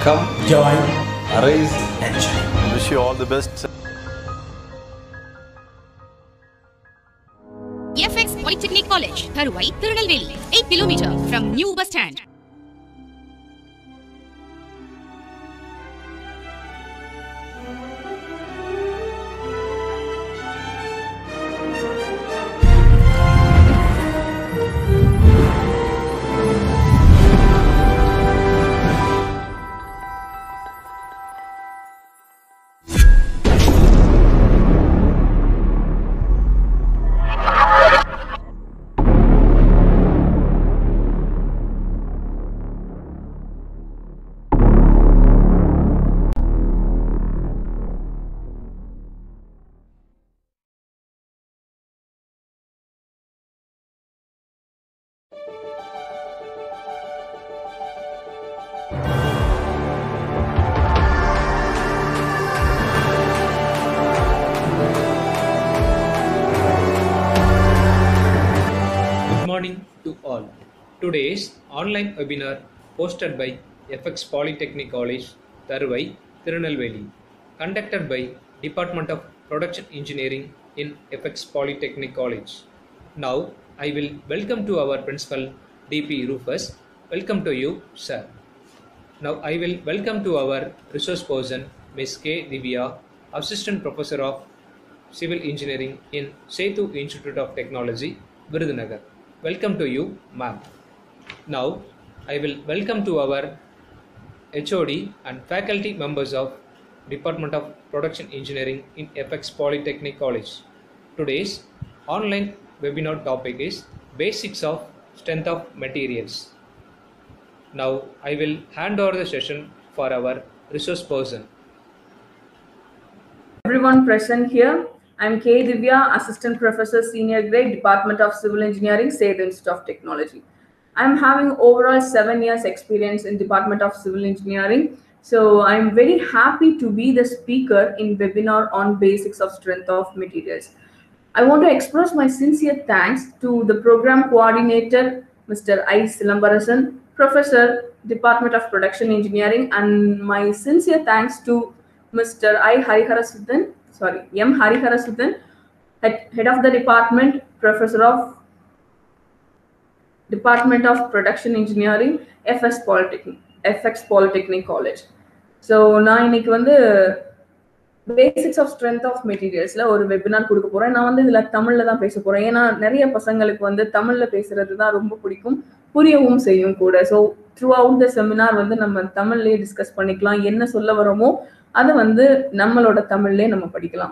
Come, join, arise, and shine. Wish you all the best. FX Polytechnic College, Tharuvai, Tirunelveli, 8 kilometer from New Bus Stand. Good morning to all. Today's online webinar hosted by FX Polytechnic College, Tharuvai, Tirunelveli, conducted by Department of Production Engineering in FX Polytechnic College. Now, I will welcome to our principal, DP Rufus. Welcome to you, sir. Now, I will welcome to our resource person, Ms. K. Divya, Assistant Professor of Civil Engineering in Setu Institute of Technology, Virudhunagar. Welcome to you, ma'am. Now, I will welcome to our HOD and faculty members of Department of Production Engineering in FX Polytechnic College. Today's online webinar topic is Basics of Strength of Materials. Now, I will hand over the session for our resource person. everyone present here. I'm K. Divya, Assistant Professor, Senior Grade, Department of Civil Engineering, State Institute of Technology. I'm having overall seven years experience in Department of Civil Engineering. So I'm very happy to be the speaker in webinar on basics of strength of materials. I want to express my sincere thanks to the program coordinator, Mr. I. Silambarasan, Professor, Department of Production Engineering, and my sincere thanks to Mr. I. Hariharasudan, sorry, M. Hariharasudan, head, head of the department, Professor of Department of Production Engineering, FS Polytechnic, FX Polytechnic College. So நான் இன்னைக்கு வந்து basics of strength of மெட்டீரியல்ஸ்ல ஒரு webinar கொடுக்க போறேன் நான் வந்து இதுல தமிழ்ல தான் பேச போறேன் ஏன்னா நிறைய பசங்களுக்கு வந்து தமிழ்ல பேசுறது தான் ரொம்ப பிடிக்கும் புரியவும் செய்யும் கூட so throughout the seminar வந்து நம்ம தமிழ்லயே டிஸ்கஸ் பண்ணிக்கலாம் என்ன சொல்ல வரோமோ அதை வந்து நம்மளோட தமிழ்லயே நம்ம படிக்கலாம்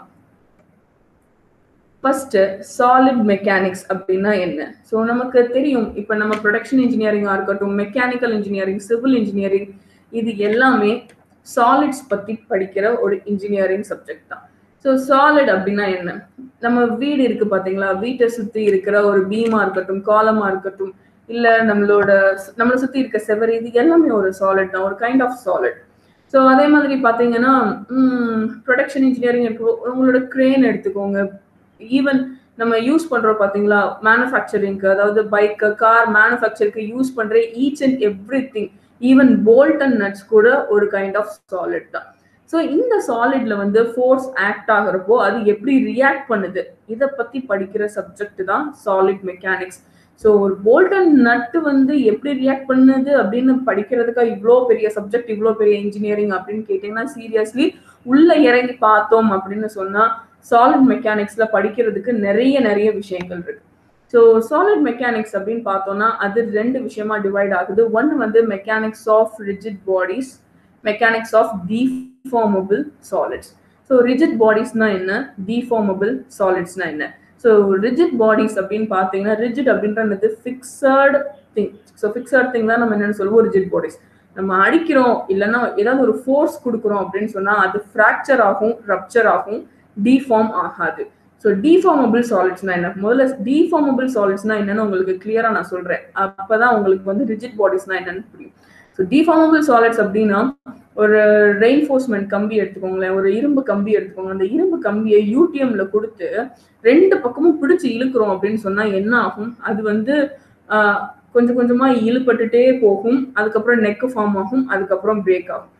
ஃபர்ஸ்ட் சாலிட் மெக்கானிக்ஸ் அப்படின்னா என்ன ஸோ நமக்கு தெரியும் இப்போ நம்ம ப்ரொடக்ஷன் இன்ஜினியரிங்காக இருக்கட்டும் மெக்கானிக்கல் இன்ஜினியரிங் சிவில் இன்ஜினியரிங் இது எல்லாமே சாலிட்ஸ் பற்றி படிக்கிற ஒரு இன்ஜினியரிங் சப்ஜெக்ட் தான் ஸோ சாலிட் அப்படின்னா என்ன நம்ம வீடு இருக்கு பார்த்தீங்களா வீட்டை சுற்றி இருக்கிற ஒரு பீமா இருக்கட்டும் காலமாக இருக்கட்டும் இல்லை நம்மளோட நம்மளை சுற்றி இருக்க செவரு இது எல்லாமே ஒரு சாலிட் தான் ஒரு கைண்ட் ஆஃப் சாலிட் ஸோ அதே மாதிரி பார்த்தீங்கன்னா ப்ரொடக்ஷன் இன்ஜினியரிங் இருக்கு உங்களோட க்ரேன் எடுத்துக்கோங்க ஈவன் நம்ம யூஸ் பண்றோம் பாத்தீங்களா மேனுஃபேக்சரிங்க்கு அதாவது பைக்கு கார் மேனுஃபேக்சருக்கு யூஸ் பண்ற each and every thing even bolt and nuts கூட ஒரு கைண்ட் ஆஃப் சாலிட் தான் ஸோ இந்த சாலிட்ல வந்து ஃபோர்ஸ் ஆக்ட் ஆகுறப்போ அது எப்படி ரியாக்ட் பண்ணுது இதை பத்தி படிக்கிற சப்ஜெக்ட் தான் சாலிட் மெக்கானிக்ஸ் ஸோ ஒரு போல்ட் அண்ட் நட்டு வந்து எப்படி ரியாக்ட் பண்ணுது அப்படின்னு படிக்கிறதுக்கா இவ்வளோ பெரிய சப்ஜெக்ட் இவ்வளோ பெரிய இன்ஜினியரிங் அப்படின்னு கேட்டீங்கன்னா சீரியஸ்லி உள்ள இறங்கி பார்த்தோம் அப்படின்னு சொன்னா சாலிட் மெக்கானிக்ஸ்ல படிக்கிறதுக்கு நிறைய நிறைய விஷயங்கள் இருக்கு ஸோ சாலிட் மெக்கானிக்ஸ் அப்படின்னு பார்த்தோம்னா அது ரெண்டு விஷயமா டிவைட் ஆகுது ஒன்று வந்து mechanics of rigid bodies mechanics of deformable solids so rigid பாடிஸ்னா என்ன டிஃபார்மபிள் சாலிட்ஸ்னா என்ன ஸோ ரிஜிட் பாடிஸ் அப்படின்னு பார்த்தீங்கன்னா ரிஜிட் அப்படின்றது fixed thing so fixed thing தான் நம்ம என்னென்னு சொல்லுவோம் ரிஜிட் பாடிஸ் நம்ம அடிக்கிறோம் இல்லைன்னா ஏதாவது ஒரு ஃபோர்ஸ் கொடுக்குறோம் அப்படின்னு சொன்னால் அது ஃப்ராக்சர் ஆகும் ரப்சர் ஆகும் டிஃபார்ம் ஆகாது ஸோ டிஃபார்மபிள் சாலிட்ஸ்னா என்ன முதல்ல டிஃபார்மபிள் சாலிட்ஸ்னா என்னன்னு உங்களுக்கு கிளியரா நான் சொல்றேன் அப்பதான் உங்களுக்கு வந்து ரிஜிட் பாடிஸ்னா என்னன்னு புரியும் ஸோ டிஃபார்மபிள் சாலிட்ஸ் அப்படின்னா ஒரு ரெயின்ஃபோர்ஸ்மெண்ட் கம்பி எடுத்துக்கோங்களேன் ஒரு இரும்பு கம்பி எடுத்துக்கோங்க அந்த இரும்பு கம்பியை யூடிஎம்ல கொடுத்து ரெண்டு பக்கமும் பிடிச்சு இழுக்கிறோம் அப்படின்னு சொன்னா என்ன ஆகும் அது வந்து கொஞ்சம் கொஞ்சமா இழுபட்டுட்டே போகும் அதுக்கப்புறம் நெக் ஃபார்ம் ஆகும் அதுக்கப்புறம் பிரேக் ஆகும்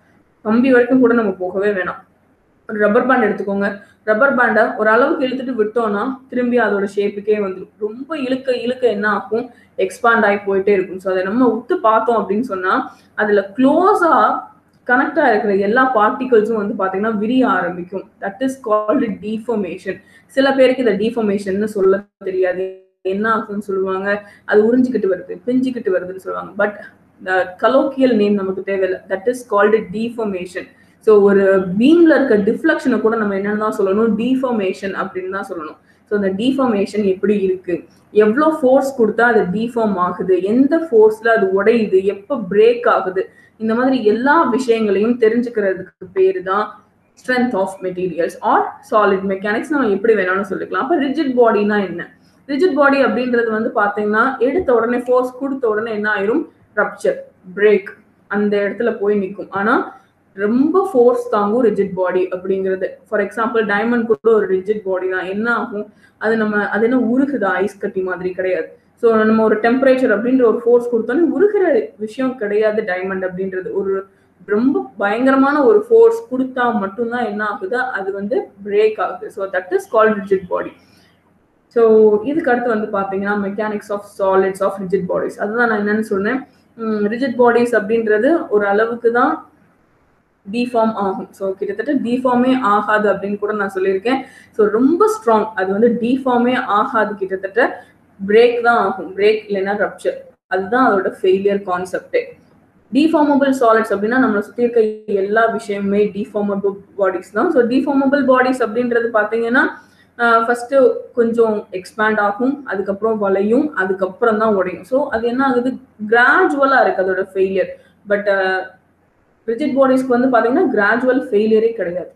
கம்பி வரைக்கும் கூட நம்ம போகவே வேணாம் ஒரு ரப்பர் பேண்ட் எடுத்துக்கோங்க ரப்பர் பேண்டை ஒரு அளவுக்கு இழுத்துட்டு விட்டோம்னா திரும்பி அதோட ஷேப்புக்கே வந்துடும் ரொம்ப இழுக்க இழுக்க என்ன ஆகும் எக்ஸ்பாண்ட் ஆகி போயிட்டே இருக்கும் ஸோ அதை நம்ம உத்து பார்த்தோம் அப்படின்னு சொன்னா அதுல க்ளோஸா கனெக்டா இருக்கிற எல்லா பார்ட்டிகல்ஸும் வந்து பாத்தீங்கன்னா விரிய ஆரம்பிக்கும் தட் இஸ் கால்டு டீஃபர்மேஷன் சில பேருக்கு இந்த டீஃபர்மேஷன் சொல்ல தெரியாது என்ன ஆகும்னு சொல்லுவாங்க அது உறிஞ்சிக்கிட்டு வருது பிஞ்சிக்கிட்டு வருதுன்னு சொல்லுவாங்க பட் கலோக்கியல் நேம் நமக்கு தேவையில்லை that is called deformation so ஒரு பீம்ல இருக்க டிஃப்ளெக்ஷனை கூட நம்ம என்னன்னு தான் சொல்லணும் டீஃபர்மேஷன் அப்படின்னு தான் சொல்லணும் ஸோ அந்த டீஃபர்மேஷன் எப்படி இருக்கு எவ்வளோ ஃபோர்ஸ் கொடுத்தா அது டீஃபார்ம் ஆகுது எந்த ஃபோர்ஸ்ல அது உடையுது எப்போ பிரேக் ஆகுது இந்த மாதிரி எல்லா விஷயங்களையும் தெரிஞ்சுக்கிறதுக்கு பேரு தான் strength of materials or solid mechanics நம்ம எப்படி வேணாலும் சொல்லிக்கலாம் அப்போ ரிஜிட் பாடினா என்ன ரிஜிட் பாடி அப்படின்றது வந்து பாத்தீங்கன்னா எடுத்த உடனே ஃபோர்ஸ் கொடுத்த உடனே என்ன ஆயிரும் ரப்சர் பிரேக் அந்த இடத்துல போய் நிற்கும் ஆனா ரொம்ப ஃபோர்ஸ் தாங்கும் ரிஜிட் பாடி அப்படிங்கிறது ஃபார் எக்ஸாம்பிள் டைமண்ட் கூட ஒரு ரிஜிட் பாடி தான் என்ன ஆகும் அது நம்ம அது என்ன உருகுதா ஐஸ் கட்டி மாதிரி கிடையாது ஸோ நம்ம ஒரு டெம்பரேச்சர் அப்படின்ற ஒரு ஃபோர்ஸ் கொடுத்தோன்னே உருகிற விஷயம் கிடையாது டைமண்ட் அப்படின்றது ஒரு ரொம்ப பயங்கரமான ஒரு ஃபோர்ஸ் கொடுத்தா மட்டும்தான் என்ன ஆகுது அது வந்து பிரேக் ஆகுது so that is called rigid body so இதுக்கு அடுத்து வந்து பார்த்தீங்கன்னா mechanics of solids of rigid bodies அதுதான் நான் என்னன்னு சொன்னேன் ரிஜிட் பாடிஸ் அப்படின்றது ஒரு அளவுக்கு தான் டிஃபார்ம் ஆகும் ஸோ கிட்டத்தட்ட டிஃபார்மே ஆகாது அப்படின்னு கூட நான் சொல்லியிருக்கேன் ஸோ ரொம்ப ஸ்ட்ராங் அது வந்து டிஃபார்மே ஆகாது கிட்டத்தட்ட பிரேக் தான் ஆகும் பிரேக் இல்லைன்னா ரப்சர் அதுதான் அதோட ஃபெயிலியர் கான்செப்டே டிஃபார்மபிள் சாலிட்ஸ் அப்படின்னா நம்மளை சுற்றி இருக்க எல்லா விஷயமுமே டிஃபார்மபிள் பாடிஸ் தான் ஸோ டிஃபார்மபிள் பாடிஸ் அப்படின்றது பார்த்தீங்கன்னா ஃபர்ஸ்ட் கொஞ்சம் எக்ஸ்பேண்ட் ஆகும் அதுக்கப்புறம் வளையும் அதுக்கப்புறம் தான் உடையும் ஸோ அது என்ன ஆகுது கிராஜுவலா இருக்கு அதோட ஃபெயிலியர் பட் ரிஜிட் பாடிஸ்க்கு வந்து பாத்தீங்கன்னா கிராஜுவல் ஃபெயிலியரே கிடையாது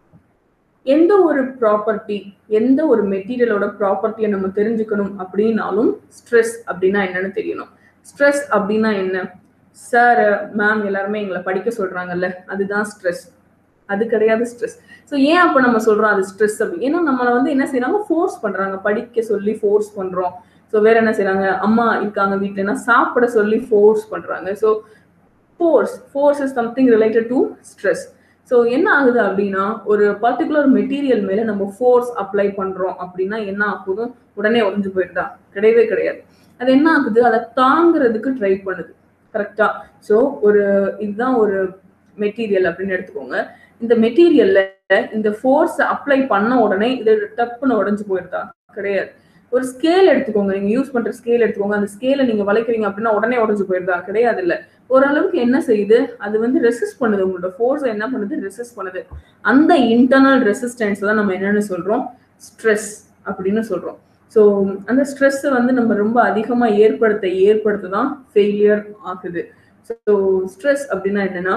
எந்த ஒரு ப்ராப்பர்ட்டி எந்த ஒரு மெட்டீரியலோட ப்ராப்பர்ட்டியை நம்ம தெரிஞ்சுக்கணும் அப்படின்னாலும் ஸ்ட்ரெஸ் அப்படின்னா என்னன்னு தெரியணும் ஸ்ட்ரெஸ் அப்படின்னா என்ன சார் மேம் எல்லாருமே எங்களை படிக்க சொல்றாங்கல்ல அதுதான் ஸ்ட்ரெஸ் அது கிடையாது ஸ்ட்ரெஸ் ஸோ ஏன் அப்போ நம்ம சொல்றோம் அது ஸ்ட்ரெஸ் அப்படி ஏன்னா நம்மளை வந்து என்ன செய்யறாங்க ஃபோர்ஸ் பண்றாங்க படிக்க சொல்லி ஃபோர்ஸ் பண்றோம் ஸோ வேற என்ன செய்யறாங்க அம்மா இருக்காங்க வீட்டுலன்னா சாப்பிட சொல்லி ஃபோர்ஸ் பண்றாங்க so force force is something related to stress so என்ன ஆகுது அப்படின்னா ஒரு பர்டிகுலர் மெட்டீரியல் மேல நம்ம ஃபோர்ஸ் அப்ளை பண்றோம் அப்படின்னா என்ன ஆகுதும் உடனே உடஞ்சு போயிடுதா கிடையவே கிடையாது அது என்ன ஆகுது அதை தாங்குறதுக்கு ட்ரை பண்ணுது கரெக்டா ஸோ ஒரு இதுதான் ஒரு மெட்டீரியல் அப்படின்னு எடுத்துக்கோங்க இந்த மெட்டீரியல்ல இந்த ஃபோர்ஸ் அப்ளை பண்ண உடனே இது டப்புன்னு உடஞ்சு போயிருதா கிடையாது ஒரு ஸ்கேல் எடுத்துக்கோங்க நீங்க யூஸ் பண்ற ஸ்கேல் எடுத்துக்கோங்க அந்த ஸ்கேலை நீங்க வளைக்கிறீங்க அப்படின்னா உடனே உடஞ்சு போயிருதா கிடையாது இல்ல ஓரளவுக்கு என்ன செய்யுது அது வந்து ரெசிஸ்ட் பண்ணுது உங்களோட ஃபோர்ஸ் என்ன பண்ணுது ரெசிஸ்ட் பண்ணுது அந்த இன்டர்னல் ரெசிஸ்டன்ஸ் தான் நம்ம என்னன்னு சொல்றோம் ஸ்ட்ரெஸ் அப்படின்னு சொல்றோம் ஸோ அந்த ஸ்ட்ரெஸ் வந்து நம்ம ரொம்ப அதிகமா ஏற்படுத்த ஏற்படுத்த தான் ஃபெயிலியர் ஆகுது ஸோ ஸ்ட்ரெஸ் அப்படின்னா என்னன்னா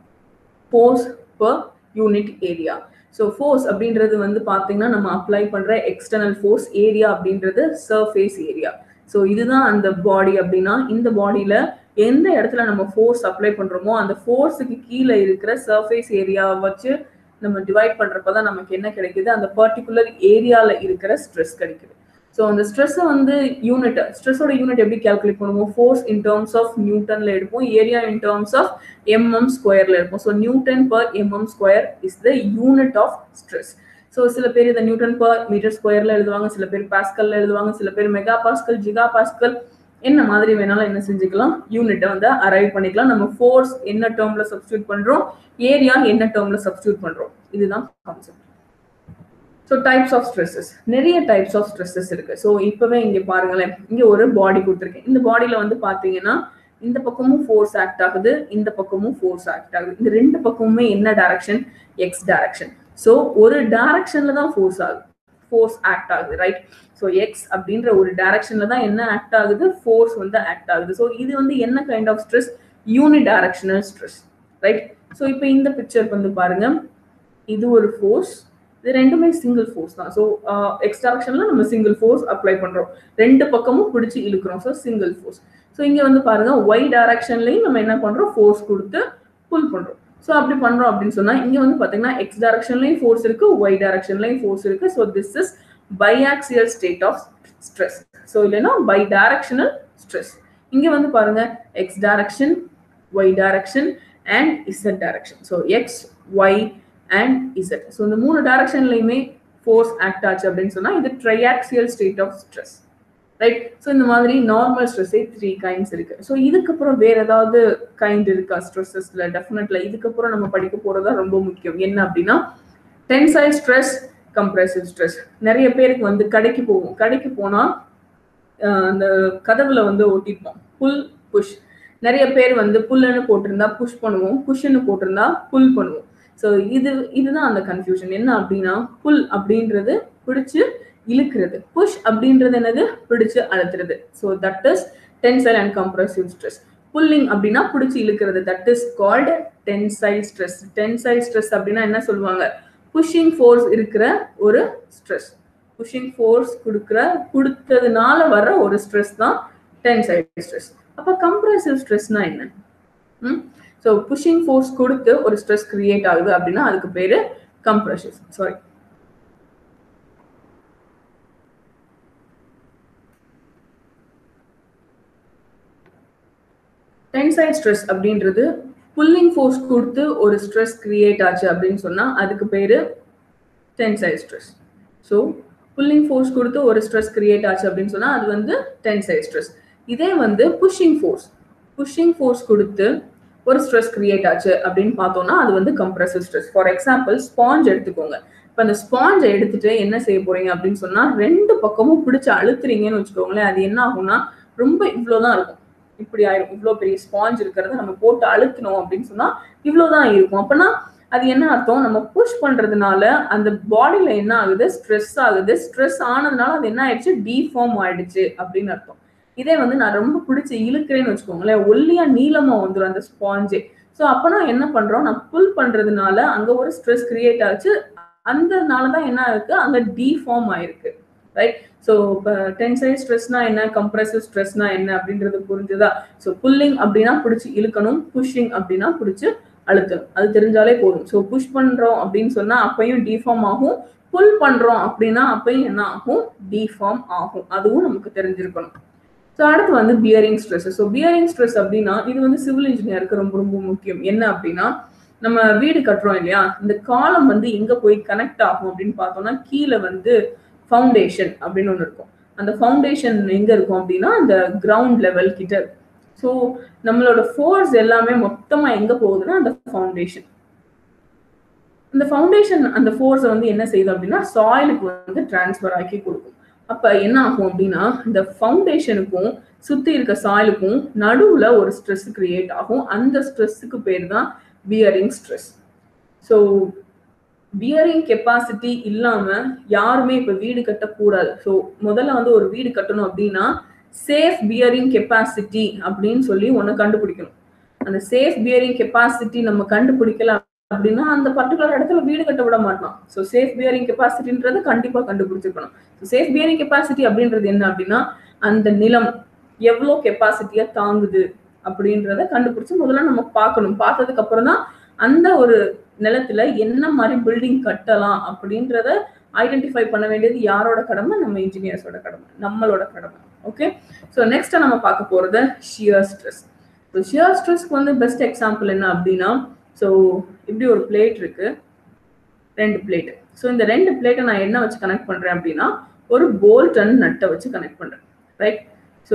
force per unit area so force அப்படின்றது வந்து பார்த்தீங்கன்னா நம்ம அப்ளை பண்ணுற எக்ஸ்டர்னல் ஃபோர்ஸ் ஏரியா அப்படின்றது சர்ஃபேஸ் ஏரியா ஸோ இதுதான் அந்த பாடி அப்படின்னா இந்த பாடியில எந்த இடத்துல நம்ம ஃபோர்ஸ் அப்ளை பண்றோமோ அந்த ஃபோர்ஸுக்கு கீழே இருக்கிற சர்ஃபேஸ் ஏரியாவை வச்சு நம்ம டிவைட் பண்றப்ப தான் நமக்கு என்ன கிடைக்குது அந்த பர்டிகுலர் ஏரியால இருக்கிற ஸ்ட்ரெஸ் கிடைக்குது ஸோ அந்த ஸ்ட்ரெஸ்ஸை வந்து யூனிட் ஸ்ட்ரெஸ்ஸோட யூனிட் எப்படி கால்குலேட் பண்ணுவோம் ஃபோர்ஸ் இன் டேர்ம்ஸ் ஆஃப் நியூட்டன்ல எடுப்போம் area in terms of mm ஸ்கொயர்ல எடுப்போம் so newton per mm square is the unit of stress so சில பேர் இதை நியூட்டன் பர் மீட்டர் ஸ்கொயர்ல எழுதுவாங்க சில பேர் பாஸ்கல்ல எழுதுவாங்க சில பேர் மெகா பாஸ்கல் ஜிகா பாஸ்கல் என்ன மாதிரி வேணாலும் என்ன செஞ்சுக்கலாம் யூனிட்டை வந்து அரைவ் பண்ணிக்கலாம் நம்ம ஃபோர்ஸ் என்ன டேர்ம்ல சப்ஸ்டியூட் பண்றோம் ஏரியா என்ன டேர்ம்ல சப்ஸ்டியூட் பண்றோம் இதுதான் concept so types of stresses நிறைய டைப்ஸ் ஆஃப் ஸ்ட்ரெஸ்ஸஸ் இருக்கு ஸோ இப்பவே இங்க பாருங்களேன் இங்க ஒரு பாடி கொடுத்துருக்கேன் இந்த பாடியில வந்து பாத்தீங்கன்னா இந்த பக்கமும் ஃபோர்ஸ் ஆக்ட் ஆகுது இந்த பக்கமும் ஃபோர்ஸ் ஆக்ட் ஆகுது இந்த ரெண்டு பக்கமுமே என்ன டைரக்ஷன் எக்ஸ் டைரக்ஷன் ஸோ ஒரு டைரக்ஷன்ல தான் ஃபோர்ஸ் ஆகுது ஃபோர்ஸ் ஆக்ட் ஆகுது ரைட் ஸோ எக்ஸ் அப்படின்ற ஒரு டைரக்ஷன்ல தான் என்ன ஆக்ட் ஆகுது ஃபோர்ஸ் வந்து ஆக்ட் ஆகுது ஸோ இது வந்து என்ன kind of stress unidirectional stress right so இப்போ இந்த பிக்சர் வந்து பாருங்க இது ஒரு ஃபோர்ஸ் இது ரெண்டுமே சிங்கிள் ஃபோர்ஸ் தான் ஸோ எக்ஸ் டைரக்ஷன்ல நம்ம சிங்கிள் ஃபோர்ஸ் அப்ளை பண்றோம் ரெண்டு பக்கமும் பிடிச்சி இழுக்கிறோம் ஸோ சிங்கிள் ஃபோர்ஸ் ஸோ இங்க வந்து பாருங்க ஒய் டைரக்ஷன்லையும் நம்ம என்ன பண்றோம் ஃபோர்ஸ் கொடுத்து புல் பண்றோம் ஸோ அப்படி பண்றோம் அப்படின்னு சொன்னா இங்க வந்து பாத்தீங்கன்னா எக்ஸ் டைரக்ஷன்லயும் ஃபோர்ஸ் இருக்கு ஒய் டைரக்ஷன்லயும் ஃபோர்ஸ் இருக்கு so this is biaxial state of stress so இல்லைன்னா பை டைரக்ஷனல் ஸ்ட்ரெஸ் இங்க வந்து பாருங்க X direction Y direction and Z direction so X Y and Z so இந்த மூணு டைரக்ஷன்லையுமே ஃபோர்ஸ் ஆக்ட் ஆச்சு அப்படின்னு சொன்னா இது triaxial state of stress right so இந்த மாதிரி நார்மல் ஸ்ட்ரெஸ்ஸே த்ரீ கைண்ட்ஸ் இருக்கு ஸோ இதுக்கப்புறம் வேற ஏதாவது கைண்ட் இருக்கா ஸ்ட்ரெஸ்ஸஸ்ல டெஃபினெட்ல இதுக்கப்புறம் நம்ம படிக்க போறதா ரொம்ப முக்கியம் என்ன அப்படின்னா டென்சைல் ஸ்ட்ரெஸ் கம்ப்ரெசிவ் ஸ்ட்ரெஸ் நிறைய பேருக்கு வந்து கடைக்கு போவோம் கடைக்கு போனா அந்த கதவுல வந்து ஒட்டிப்போம் புல் புஷ் நிறைய பேர் வந்து புல்லுன்னு போட்டிருந்தா புஷ் பண்ணுவோம் புஷ்ன்னு போட்டிருந்தா புல் பண்ணுவோம் ஸோ இது இதுதான் அந்த கன்ஃபியூஷன் என்ன அப்படின்னா புல் அப்படின்றது பிடிச்சு இழுக்கிறது புஷ் அப்படின்றது என்னது பிடிச்சு அழுத்துறது so that is tensile and compressive stress pulling அப்படின்னா பிடிச்சி இழுக்கிறது that is called tensile stress tensile stress அப்படின்னா என்ன சொல்லுவாங்க புஷிங் ஃபோர்ஸ் இருக்கிற ஒரு ஸ்ட்ரெஸ் புஷிங் ஃபோர்ஸ் கொடுக்குற கொடுத்ததுனால வர்ற ஒரு ஸ்ட்ரெஸ் தான் டென்சைல் ஸ்ட்ரெஸ் அப்போ கம்ப்ரசிவ் ஸ்ட்ரெஸ்னா என்ன ஸோ புஷிங் ஃபோர்ஸ் கொடுத்து ஒரு ஸ்ட்ரெஸ் கிரியேட் ஆகுது அப்படின்னா அதுக்கு பேரு கம்ப்ரஷிவ் சாரி டென்சைல் ஸ்ட்ரெஸ் அப்படின்றது புல்லிங் ஃபோர்ஸ் கொடுத்து ஒரு ஸ்ட்ரெஸ் கிரியேட் ஆச்சு அப்படின்னு சொன்னா அதுக்கு பேரு tensile stress so pulling force கொடுத்து ஒரு ஸ்ட்ரெஸ் கிரியேட் ஆச்சு அப்படின்னு சொன்னா அது வந்து டென்சைல் ஸ்ட்ரெஸ் இதே வந்து புஷிங் ஃபோர்ஸ் புஷிங் ஃபோர்ஸ் கொடுத்து ஒரு ஸ்ட்ரெஸ் கிரியேட் ஆச்சு அப்படின்னு பார்த்தோம்னா அது வந்து compressive stress for example sponge எடுத்துக்கோங்க இப்போ அந்த ஸ்பாஞ்சை எடுத்துட்டு என்ன செய்ய போறீங்க அப்படின்னு சொன்னா ரெண்டு பக்கமும் பிடிச்சு அழுத்துறீங்கன்னு வச்சுக்கோங்களேன் அது என்ன ஆகும்னா ரொம்ப இவ்வளோதான் இருக்கும் இப்படி ஆயிரும் இவ்வளோ பெரிய ஸ்பாஞ்ச் இருக்கிறத நம்ம போட்டு அழுத்தணும் அப்படின்னு சொன்னா இவ்வளோதான் இருக்கும் அப்பனா அது என்ன அர்த்தம் நம்ம புஷ் பண்றதுனால அந்த பாடியில என்ன ஆகுது ஸ்ட்ரெஸ் ஆகுது ஸ்ட்ரெஸ் ஆனதுனால அது என்ன ஆயிடுச்சு டிஃபார்ம் ஆயிடுச்சு அப்படின்னு அர்த்தம் இதே வந்து நான் ரொம்ப பிடிச்சி இழுக்கிறேன்னு வச்சுக்கோங்களேன் ஒல்லியா நீளமா வந்துடும் அந்த ஸ்பாஞ்சே ஸோ அப்பனா என்ன பண்றோம் நான் புல் பண்றதுனால அங்க ஒரு ஸ்ட்ரெஸ் கிரியேட் ஆச்சு அந்தனால தான் என்ன இருக்கு அங்க டிஃபார்ம் ஆயிருக்கு ரைட் ஸோ இப்போ டென்சைல் ஸ்ட்ரெஸ்னா என்ன கம்ப்ரசிவ் ஸ்ட்ரெஸ்னா என்ன அப்படின்றது புரிஞ்சுதா ஸோ புல்லிங் அப்படின்னா பிடிச்சி இழுக்கணும் புஷ்ஷிங் அப்படின்னா பிடிச்சி அழுத்தணும் அது தெரிஞ்சாலே போதும் ஸோ புஷ் பண்றோம் அப்படின்னு சொன்னா அப்பையும் டிஃபார்ம் ஆகும் புல் பண்றோம் அப்படின்னா அப்பையும் என்ன ஆகும் டிஃபார்ம் ஆகும் அதுவும் நமக்கு தெரிஞ்சிருக்கணும் ஸோ அடுத்து வந்து bearing stress so bearing stress அப்படின்னா இது வந்து சிவில் இன்ஜினியருக்கு ரொம்ப ரொம்ப முக்கியம் என்ன அப்படின்னா நம்ம வீடு கட்டுறோம் இல்லையா இந்த காலம் வந்து எங்க போய் கனெக்ட் ஆகும் அப்படின்னு பார்த்தோம்னா கீழே வந்து ஃபவுண்டேஷன் அப்படின்னு ஒன்று இருக்கும் அந்த ஃபவுண்டேஷன் எங்க இருக்கும் அப்படின்னா அந்த கிரவுண்ட் லெவல் கிட்ட இருக்கும் ஸோ நம்மளோட ஃபோர்ஸ் எல்லாமே மொத்தமா எங்க போகுதுன்னா அந்த ஃபவுண்டேஷன் இந்த ஃபவுண்டேஷன் அந்த ஃபோர்ஸை வந்து என்ன செய்யுது அப்படின்னா சாயிலுக்கு வந்து டிரான்ஸ்ஃபர் ஆக்கி கொடுக்கும் அப்ப என்ன ஆகும் அப்படின்னா இந்த ஃபவுண்டேஷனுக்கும் சுத்தி இருக்க சாயிலுக்கும் நடுவுல ஒரு ஸ்ட்ரெஸ் கிரியேட் ஆகும் அந்த ஸ்ட்ரெஸ்ஸுக்கு பேர் தான் bearing stress so bearing capacity இல்லாம யாருமே இப்ப வீடு கட்டக்கூடாது ஸோ முதல்ல வந்து ஒரு வீடு கட்டணும் அப்படின்னா சேஃப் பியரிங் கெப்பாசிட்டி அப்படின்னு சொல்லி ஒன்று கண்டுபிடிக்கணும் அந்த சேஃப் பியரிங் கெப்பாசிட்டி நம்ம கண்டுபிடிக்கல அப்படின்னா அந்த பர்டிகுலர் இடத்துல வீடு கட்ட விட மாட்டோம் ஸோ சேஃப் பியரிங் கெப்பாசிட்டின்றது கண்டிப்பா கண்டுபிடிச்சிருக்கணும் ஸோ சேஃப் பியரிங் கெப்பாசிட்டி அப்படின்றது என்ன அப்படின்னா அந்த நிலம் எவ்வளோ கெப்பாசிட்டியா தாங்குது அப்படின்றத கண்டுபிடிச்சு முதல்ல நம்ம பார்க்கணும் பார்த்ததுக்கு அப்புறம் தான் அந்த ஒரு நிலத்துல என்ன மாதிரி பில்டிங் கட்டலாம் அப்படின்றத ஐடென்டிஃபை பண்ண வேண்டியது யாரோட கடமை நம்ம இன்ஜினியர்ஸோட கடமை நம்மளோட கடமை ஓகே ஸோ நெக்ஸ்ட் நம்ம பார்க்க போறது ஷியர் ஸ்ட்ரெஸ் ஸோ ஷியர் ஸ்ட்ரெஸ்க்கு வந்து பெஸ்ட் எக்ஸாம்பிள் என்ன அப்படின்னா ஸோ இப்படி ஒரு பிளேட் இருக்கு ரெண்டு பிளேட் ஸோ இந்த ரெண்டு பிளேட்டை நான் என்ன வச்சு கனெக்ட் பண்றேன் அப்படின்னா ஒரு போல்டன் நட்டை வச்சு கனெக்ட் பண்றேன் ரைட் ஸோ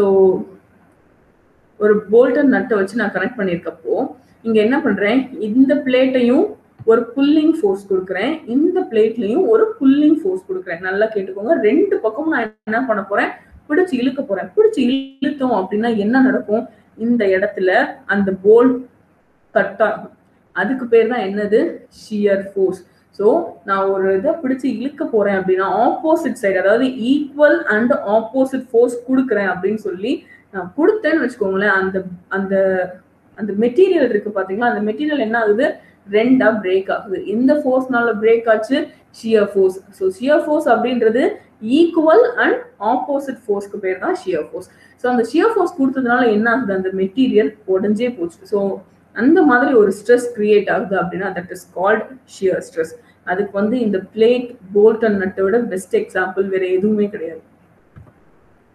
ஒரு போல்டன் நட்டை வச்சு நான் கனெக்ட் பண்ணியிருக்கப்போ இங்க என்ன பண்றேன் இந்த பிளேட்டையும் ஒரு புல்லிங் ஃபோர்ஸ் கொடுக்குறேன் இந்த பிளேட்லயும் ஒரு புல்லிங் ஃபோர்ஸ் கொடுக்குறேன் நல்லா கேட்டுக்கோங்க ரெண்டு பக்கமும் நான் என்ன பண்ண போறேன் பிடிச்சு இழுக்க போறேன் பிடிச்சு இழுத்தோம் அப்படின்னா என்ன நடக்கும் இந்த இடத்துல அந்த போல் கட்டாகும் அதுக்கு பேர் தான் என்னது ஷியர் ஃபோர்ஸ் ஸோ நான் ஒரு இதை பிடிச்சி இழுக்க போறேன் அப்படின்னா ஆப்போசிட் சைடு அதாவது ஈக்குவல் அண்ட் ஆப்போசிட் ஃபோர்ஸ் கொடுக்குறேன் அப்படின்னு சொல்லி நான் கொடுத்தேன்னு வச்சுக்கோங்களேன் அந்த அந்த அந்த மெட்டீரியல் இருக்கு பாத்தீங்களா அந்த மெட்டீரியல் என்ன ஆகுது ரெண்டா பிரேக் ஆகுது எந்த ஃபோர்ஸ்னால பிரேக் ஆச்சு shear force so shear force அப்படின்றது ஈக்குவல் அண்ட் ஆப்போசிட் ஃபோர்ஸ்க்கு பேர் தான் ஷியர் ஃபோர்ஸ் ஸோ அந்த ஷியர் ஃபோர்ஸ் கொடுத்ததுனால என்ன ஆகுது அந்த மெட்டீரியல் உடஞ்சே போச்சு ஸோ அந்த மாதிரி ஒரு ஸ்ட்ரெஸ் கிரியேட் ஆகுது அப்படின்னா that is called shear stress அதுக்கு வந்து இந்த பிளேட் போல்ட் அண்ட் நட்டை விட பெஸ்ட் எக்ஸாம்பிள் வேற எதுவுமே கிடையாது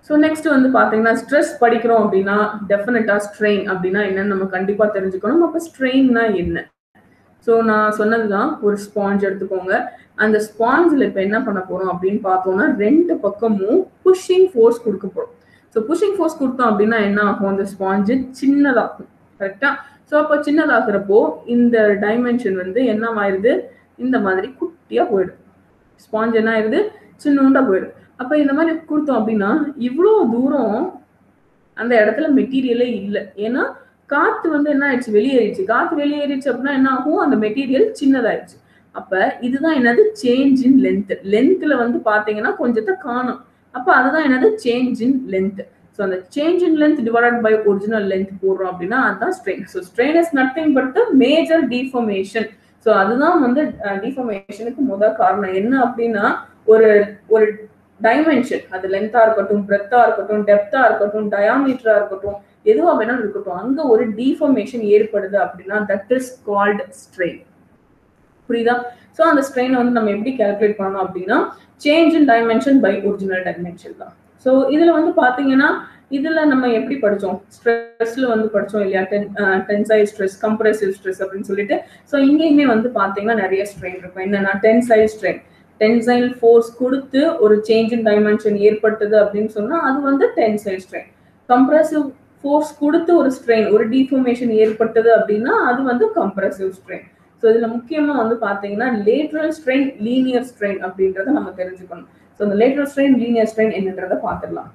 ஸோ நெக்ஸ்ட் வந்து பார்த்தீங்கன்னா ஸ்ட்ரெஸ் படிக்கிறோம் அப்படின்னா டெஃபினட்டா ஸ்ட்ரெயின் அப்படின்னா என்னன்னு நம்ம கண்டிப்பா தெரிஞ்சுக்கணும் அப்போ ஸ்ட்ரெயின்னா என்ன ஸோ நான் சொன்னதுதான் ஒரு ஸ்பாஞ்ச் எடுத்துக்கோங்க அந்த ஸ்பாஞ்சில் இப்போ என்ன பண்ண போறோம் அப்படின்னு பார்த்தோம்னா ரெண்டு பக்கமும் புஷ்ஷிங் ஃபோர்ஸ் கொடுக்க போறோம் ஸோ புஷ்ஷிங் ஃபோர்ஸ் கொடுத்தோம் அப்படின்னா என்ன ஆகும் அந்த ஸ்பாஞ்சு சின்னதாகும் கரெக்டா ஸோ அப்போ சின்னதாகிறப்போ இந்த டைமென்ஷன் வந்து என்ன ஆயிருது இந்த மாதிரி குட்டியா போயிடும் ஸ்பாஞ்ச் என்ன ஆயிருது சின்னூண்டா போயிடும் அப்ப இந்த மாதிரி கொடுத்தோம் அப்படின்னா இவ்வளோ தூரம் அந்த இடத்துல மெட்டீரியலே இல்லை ஏன்னா காத்து வந்து என்ன ஆயிடுச்சு வெளியேறிடுச்சு காத்து வெளியேறிடுச்சு அப்படின்னா என்ன ஆகும் அந்த மெட்டீரியல் சின்னதாயிடுச்சு அப்ப இதுதான் என்னது சேஞ்ச் இன் லென்த் லென்த்ல வந்து பாத்தீங்கன்னா கொஞ்சத்தை காணும் அப்ப அதுதான் என்னது சேஞ்ச் இன் லென்த் ஸோ அந்த change in length divided by original length போடுறோம் அப்படின்னா அதுதான் strain so strain is nothing but the major deformation so அதுதான் வந்து டிஃபர்மேஷனுக்கு முதல் காரணம் என்ன அப்படின்னா ஒரு ஒரு டைமென்ஷன் அது லென்த்தா இருக்கட்டும் பிரெத்தா இருக்கட்டும் டெப்தா இருக்கட்டும் டயாமீட்டரா இருக்கட்டும் எதுவா வேணாலும் இருக்கட்டும் அங்க ஒரு டிஃபர்மேஷன் ஏற்படுது அப்படின்னா தட் இஸ் கால்ட் ஸ்ட்ரெயின் புரியுதா ஸோ அந்த ஸ்ட்ரெயினை வந்து நம்ம எப்படி கால்குலேட் பண்ணணும் அப்படின்னா change in dimension by original dimension தான் ஸோ இதுல வந்து பாத்தீங்கன்னா இதுல நம்ம எப்படி படிச்சோம் ஸ்ட்ரெஸ்ல வந்து படிச்சோம் இல்லையா ten tensile stress compressive stress அப்படின்னு சொல்லிட்டு ஸோ இங்கேயுமே வந்து பாத்தீங்கன்னா நிறைய ஸ்ட்ரெயின் இருக்கும் என்னன்னா டென்சைல் ஸ்ட்ரெயின் டென்சைல் ஃபோர்ஸ் கொடுத்து ஒரு சேஞ்ச் இன் டைமென்ஷன் ஏற்பட்டது அப்படின்னு சொன்னா அது வந்து டென்சைல் ஸ்ட்ரெயின் கம்ப்ரெசிவ் ஃபோர்ஸ் கொடுத்து ஒரு ஸ்ட்ரெயின் ஒரு டிஃபர்மேஷன் ஏற்பட்டது அப்படின்னா அது வந்து கம்ப்ரெசிவ் ஸ்ட்ரெயின் ஸோ இதுல முக்கியமா வந்து பாத்தீங்கன்னா லேட்ரல் ஸ்ட்ரெயின் லீனியர் ஸ்ட்ரெயின் அப்படின்றத நம்ம தெரிஞ்சுக்கணும் ஸோ இந்த லேட்ரல் ஸ்ட்ரெயின் லீனியர் ஸ்ட்ரெயின் என்னன்றத பார்த்துடலாம்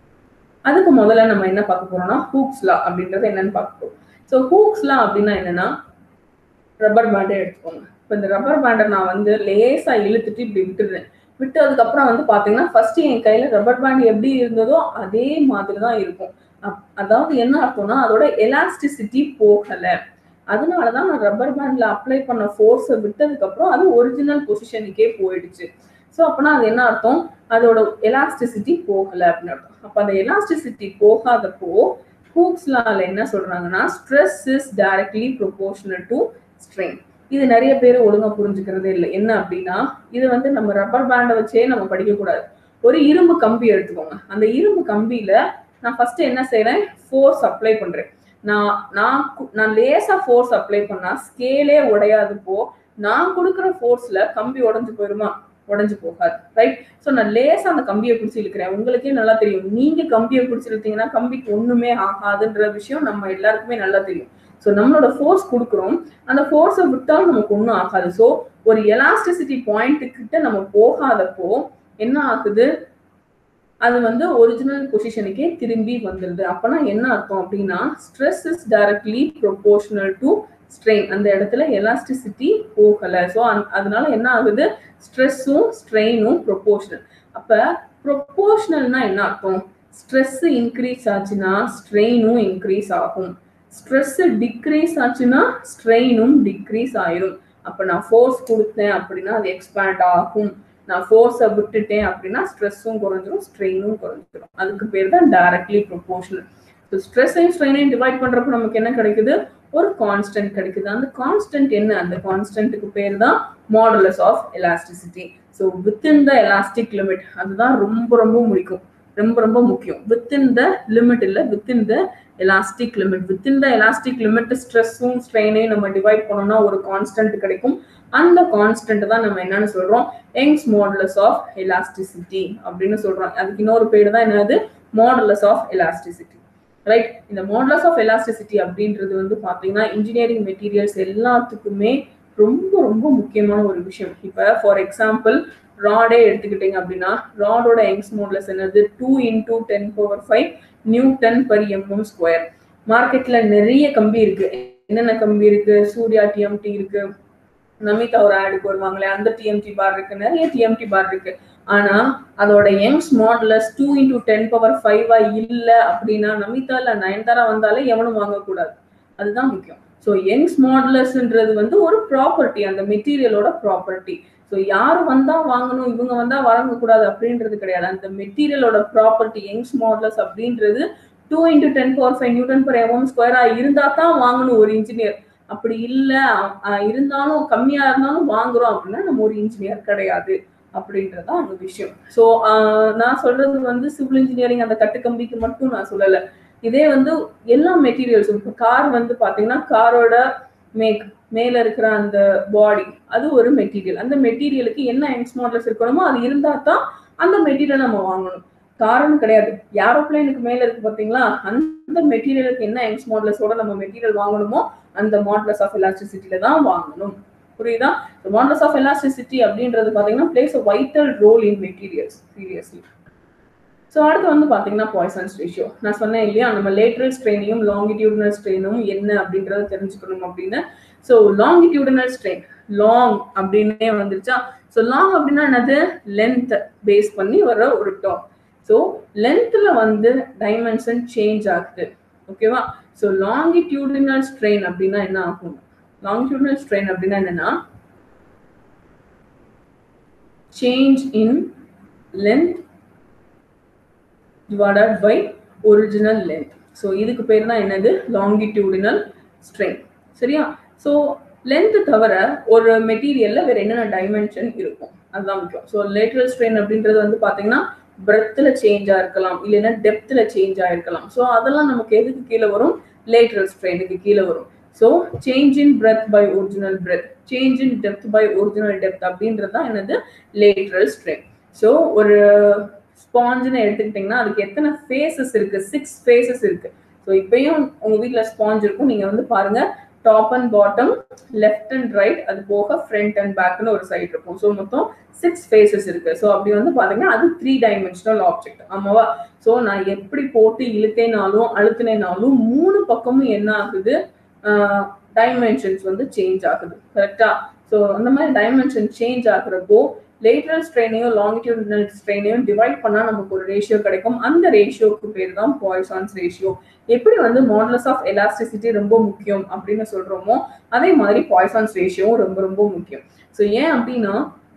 அதுக்கு முதல்ல நம்ம என்ன பார்க்க போறோம்னா ஹூக்ஸ்லா அப்படின்றது என்னன்னு பார்க்க போறோம் ஸோ ஹூக்ஸ்லா அப்படின்னா என்னன்னா ரப்பர் பேண்டே எடுத்துக்கோங்க இப்போ இந்த ரப்பர் பேண்டை நான் வந்து லேசா இழுத்துட்டு இப்படி விட்டுருந்தேன் விட்டு அதுக்கப்புறம் வந்து பாத்தீங்கன்னா ஃபர்ஸ்ட் என் கையில ரப்பர் பேண்ட் எப்படி இருந்ததோ அதே மாதிரி தான் இருக்கும் அதாவது என்ன அர்த்தம்னா அதோட எலாஸ்டிசிட்டி போகல அதனாலதான் நான் ரப்பர் பேண்ட்ல அப்ளை பண்ண ஃபோர்ஸை விட்டதுக்கு அப்புறம் அது ஒரிஜினல் பொசிஷனுக்கே போயிடுச்சு ஸோ அப்பனா அது என்ன அர்த்தம் அதோட எலாஸ்டிசிட்டி போகல அப்படின்னு அர்த்தம் அப்ப அந்த எலாஸ்டிசிட்டி போகாதப்போ ஹூக்ஸ்லால என்ன சொல்றாங்கன்னா stress is directly proportional to strain இது நிறைய பேர் ஒழுங்கா புரிஞ்சுக்கிறதே இல்லை என்ன அப்படின்னா இது வந்து நம்ம ரப்பர் பேண்டை வச்சே நம்ம படிக்க கூடாது ஒரு இரும்பு கம்பி எடுத்துக்கோங்க அந்த இரும்பு கம்பியில நான் ஃபர்ஸ்ட் என்ன செய்யறேன் ஃபோர்ஸ் அப்ளை பண்றேன் நான் நான் நான் லேசா ஃபோர்ஸ் அப்ளை பண்ணா ஸ்கேலே உடையாதுப்போ நான் கொடுக்குற ஃபோர்ஸ்ல கம்பி உடஞ்சு போயிருமா உடஞ்சு போகாது ரைட் ஸோ நான் லேசா அந்த கம்பியை பிடிச்சி இழுக்கிறேன் உங்களுக்கே நல்லா தெரியும் நீங்க கம்பியை பிடிச்சி இழுத்தீங்கன்னா கம்பிக்கு ஒண்ணுமே ஆகாதுன்ற விஷயம் நம்ம எல்லாருக்குமே நல்லா தெரியும் ஸோ நம்மளோட ஃபோர்ஸ் கொடுக்குறோம் அந்த ஃபோர்ஸை விட்டாலும் நமக்கு ஒன்றும் ஆகாது ஸோ ஒரு எலாஸ்டிசிட்டி பாயிண்ட் கிட்ட நம்ம போகாதப்போ என்ன ஆகுது அது வந்து ஒரிஜினல் பொசிஷனுக்கே திரும்பி வந்துடுது அப்பனா என்ன அர்த்தம் அப்படின்னா stress is directly proportional to strain அந்த இடத்துல எலாஸ்டிசிட்டி போகல ஸோ அதனால என்ன ஆகுது ஸ்ட்ரெஸ்ஸும் ஸ்ட்ரெயினும் ப்ரொபோர்ஷனல் அப்ப ப்ரொபோர்ஷனல்னா என்ன அர்த்தம் ஸ்ட்ரெஸ் இன்க்ரீஸ் ஆச்சுன்னா ஸ்ட்ரெயினும் இன்க்ரீஸ் ஆகும் ஸ்ட்ரெஸ் டிக்ரீஸ் ஆச்சுன்னா ஸ்ட்ரெயினும் டிக்ரீஸ் ஆயிரும் அப்ப நான் ஃபோர்ஸ் கொடுத்தேன் அப்படின்னா அது எக்ஸ்பேண்ட் ஆகும் நான் ஃபோர்ஸை விட்டுட்டேன் அப்படின்னா ஸ்ட்ரெஸ்ஸும் குறைஞ்சிரும் ஸ்ட்ரெயினும் குறைஞ்சிரும் அதுக்கு பேர் தான் டைரக்ட்லி ப்ரொபோர்ஷனல் ஸோ ஸ்ட்ரெஸ்ஸையும் ஸ்ட்ரெயினையும் டிவைட் பண்றப்ப நமக்கு என்ன கிடைக்குது ஒரு கான்ஸ்டன்ட் கிடைக்குது அந்த கான்ஸ்டன்ட் என்ன அந்த கான்ஸ்டன்ட்டுக்கு பேர் தான் modulus of elasticity so within the elastic limit அதுதான் ரொம்ப ரொம்ப முடிக்கும் ரொம்ப ரொம்ப முக்கியம் வித்தின் த லிமிட் இல்லை within the elastic limit within the elastic limit ஸ்ட்ரெஸ்ஸும் ஸ்ட்ரெயினையும் நம்ம டிவைட் பண்ணோம்னா ஒரு கான்ஸ்டன்ட் கிடைக்கும் அந்த கான்ஸ்டன்ட் தான் நம்ம என்னன்னு சொல்றோம் யங்ஸ் மாடுலஸ் ஆஃப் எலாஸ்டிசிட்டி அப்படின்னு சொல்றோம் அதுக்கு இன்னொரு பேர் தான் என்னது மாடுலஸ் ஆஃப் எலாஸ்டிசிட்டி ரைட் இந்த மாடுலஸ் ஆஃப் எலாஸ்டிசிட்டி அப்படின்றது வந்து பாத்தீங்கன்னா இன்ஜினியரிங் மெட்டீரியல்ஸ் எல்லாத்துக்குமே ரொம்ப ரொம்ப முக்கியமான ஒரு விஷயம் இப்ப ஃபார் எக்ஸாம்பிள் ராடே எடுத்துக்கிட்டீங்க அப்படின்னா ராடோட யங்ஸ் மாடுலஸ் என்னது two into ten power five newton per mm square மார்க்கெட்ல நிறைய கம்பி இருக்கு என்னென்ன கம்பி இருக்கு சூர்யா டிஎம்டி இருக்கு நமிதா ஒரு ஆடுக்கு வருவாங்களே அந்த டிஎம்டி பார் இருக்கு நிறைய டிஎம்டி பார் இருக்கு ஆனா அதோட Young's modulus two into ten power ஃபைவா இல்ல அப்படின்னா நமிதா இல்ல நயன்தாரா வந்தாலே எவனும் வாங்கக்கூடாது அதுதான் முக்கியம் ஸோ யங்ஸ் மாடலஸ்ன்றது வந்து ஒரு ப்ராப்பர்ட்டி அந்த மெட்டீரியலோட ப்ராப்பர்ட்டி ஸோ யார் வந்தா வாங்கணும் இவங்க வந்தா வாங்கக்கூடாது அப்படின்றது கிடையாது அந்த மெட்டீரியலோட ப்ராப்பர்ட்டி யங்ஸ் மாடலஸ் அப்படின்றது two into ten power five newton per mm ஸ்கொயரா இருந்தா தான் வாங்கணும் ஒரு இன்ஜினியர் அப்படி இல்லை இருந்தாலும் கம்மியா இருந்தாலும் வாங்குறோம் அப்படின்னா நம்ம ஒரு இன்ஜினியர் கிடையாது அப்படின்றதான் அங்க விஷயம் ஸோ நான் சொல்றது வந்து சிவில் இன்ஜினியரிங் அந்த கட்டுக்கம்பிக்கு மட்டும் நான் சொல்லலை இதே வந்து எல்லா மெட்டீரியல்ஸும் இப்போ கார் வந்து பாத்தீங்கன்னா காரோட மேக் மேல இருக்கிற அந்த பாடி அது ஒரு மெட்டீரியல் அந்த மெட்டீரியலுக்கு என்ன என்ஸ் மாடல்ஸ் இருக்கணுமோ அது இருந்தா தான் அந்த மெட்டீரியல் நம்ம வாங்கணும் காரணம் கிடையாது ஏரோப்ளைனுக்கு மேல இருக்கு பாத்தீங்களா அந்த மெட்டீரியலுக்கு என்ன என்ஸ் மாடலஸோட நம்ம மெட்டீரியல் வாங்கணுமோ அந்த மாடலஸ் ஆஃப் எலாஸ்டிசிட்டில தான் வாங்கணும் புரியுதா மாடலஸ் ஆஃப் எலாஸ்டிசிட்டி அப்படின்றது பாத்தீங்கன்னா plays a vital role in materials seriously so அடுத்து வந்து பார்த்தீங்கன்னா பாய்சன்ஸ் ரேஷியோ நான் சொன்னேன் இல்லையா நம்ம லேட்ரல் ஸ்ட்ரெயினையும் லாங்கிடியூடனல் ஸ்ட்ரெயினும் என்ன அப்படின்றத தெரிஞ்சுக்கணும் அப்படின்னு ஸோ லாங்கிடியூடனல் ஸ்ட்ரெயின் லாங் அப்படின்னே வந்துருச்சா ஸோ லாங் அப்படின்னா என்னது லென்த் பேஸ் பண்ணி வர ஒரு டாப் ஸோ லென்த்தில் வந்து டைமென்ஷன் சேஞ்ச் ஆகுது ஓகேவா ஸோ லாங்கிடியூடினல் ஸ்ட்ரெயின் அப்படின்னா என்ன ஆகும் லாங்கிடியூடினல் ஸ்ட்ரெயின் அப்படின்னா என்னன்னா change in length divided by original length so இதுக்கு பேர் தான் என்னது லாங்கிடியூடினல் ஸ்ட்ரெயின் சரியா ஸோ லென்த் தவிர ஒரு மெட்டீரியல்ல வேற என்னென்ன டைமென்ஷன் இருக்கும் அதுதான் முக்கியம் ஸோ லேட்ரல் ஸ்ட்ரெயின் அப்படின்றது வந்து பார்த்தீங்கன்னா பிரெத்தில் சேஞ்ச் ஆயிருக்கலாம் இல்லைன்னா டெப்த்தில் சேஞ்ச் ஆயிருக்கலாம் ஸோ அதெல்லாம் நமக்கு எதுக்கு கீழே வரும் லேட்ரல் ஸ்ட்ரெயினுக்கு கீழே வரும் so change in breadth by original breadth change in depth by original depth அப்படின்றது தான் என்னது லேட்ரல் ஸ்ட்ரெயின் ஸோ ஒரு ஸ்பாஞ்சுன்னு எடுத்துக்கிட்டிங்கன்னா அதுக்கு எத்தனை ஃபேஸஸ் இருக்கு சிக்ஸ் ஃபேஸஸ் இருக்கு ஸோ இப்பயும் உங்க வீட்டில் ஸ்பாஞ்ச் இருக்கும் நீங்க வந்து பாருங்க top and bottom left and right அது போக ஃப்ரண்ட் அண்ட் பேக்னு ஒரு சைடு இருக்கும் ஸோ மொத்தம் சிக்ஸ் ஃபேஸஸ் இருக்கு ஸோ அப்படி வந்து பாத்தீங்கன்னா அது த்ரீ டைமென்ஷனல் ஆப்ஜெக்ட் ஆமாவா ஸோ நான் எப்படி போட்டு இழுத்தேனாலும் அழுத்தினேனாலும் மூணு பக்கமும் என்ன ஆகுது டைமென்ஷன்ஸ் வந்து சேஞ்ச் ஆகுது கரெக்டா ஸோ அந்த மாதிரி டைமென்ஷன் சேஞ்ச் ஆகுறப்போ லேட்ரல் ஸ்ட்ரெயினையும் லாங்கிடியூடினல் ஸ்ட்ரெயினையும் டிவைட் பண்ணா நமக்கு ஒரு ரேஷியோ கிடைக்கும் அந்த ரேஷியோக்கு பேர் தான் பாய்சான்ஸ் ரேஷியோ எப்படி வந்து மாடலஸ் ஆஃப் எலாஸ்டிசிட்டி ரொம்ப முக்கியம் அப்படின்னு சொல்றோமோ அதே மாதிரி பாய்சான்ஸ் ரேஷியோவும் ரொம்ப ரொம்ப முக்கியம் ஸோ ஏன் அப்படின்னா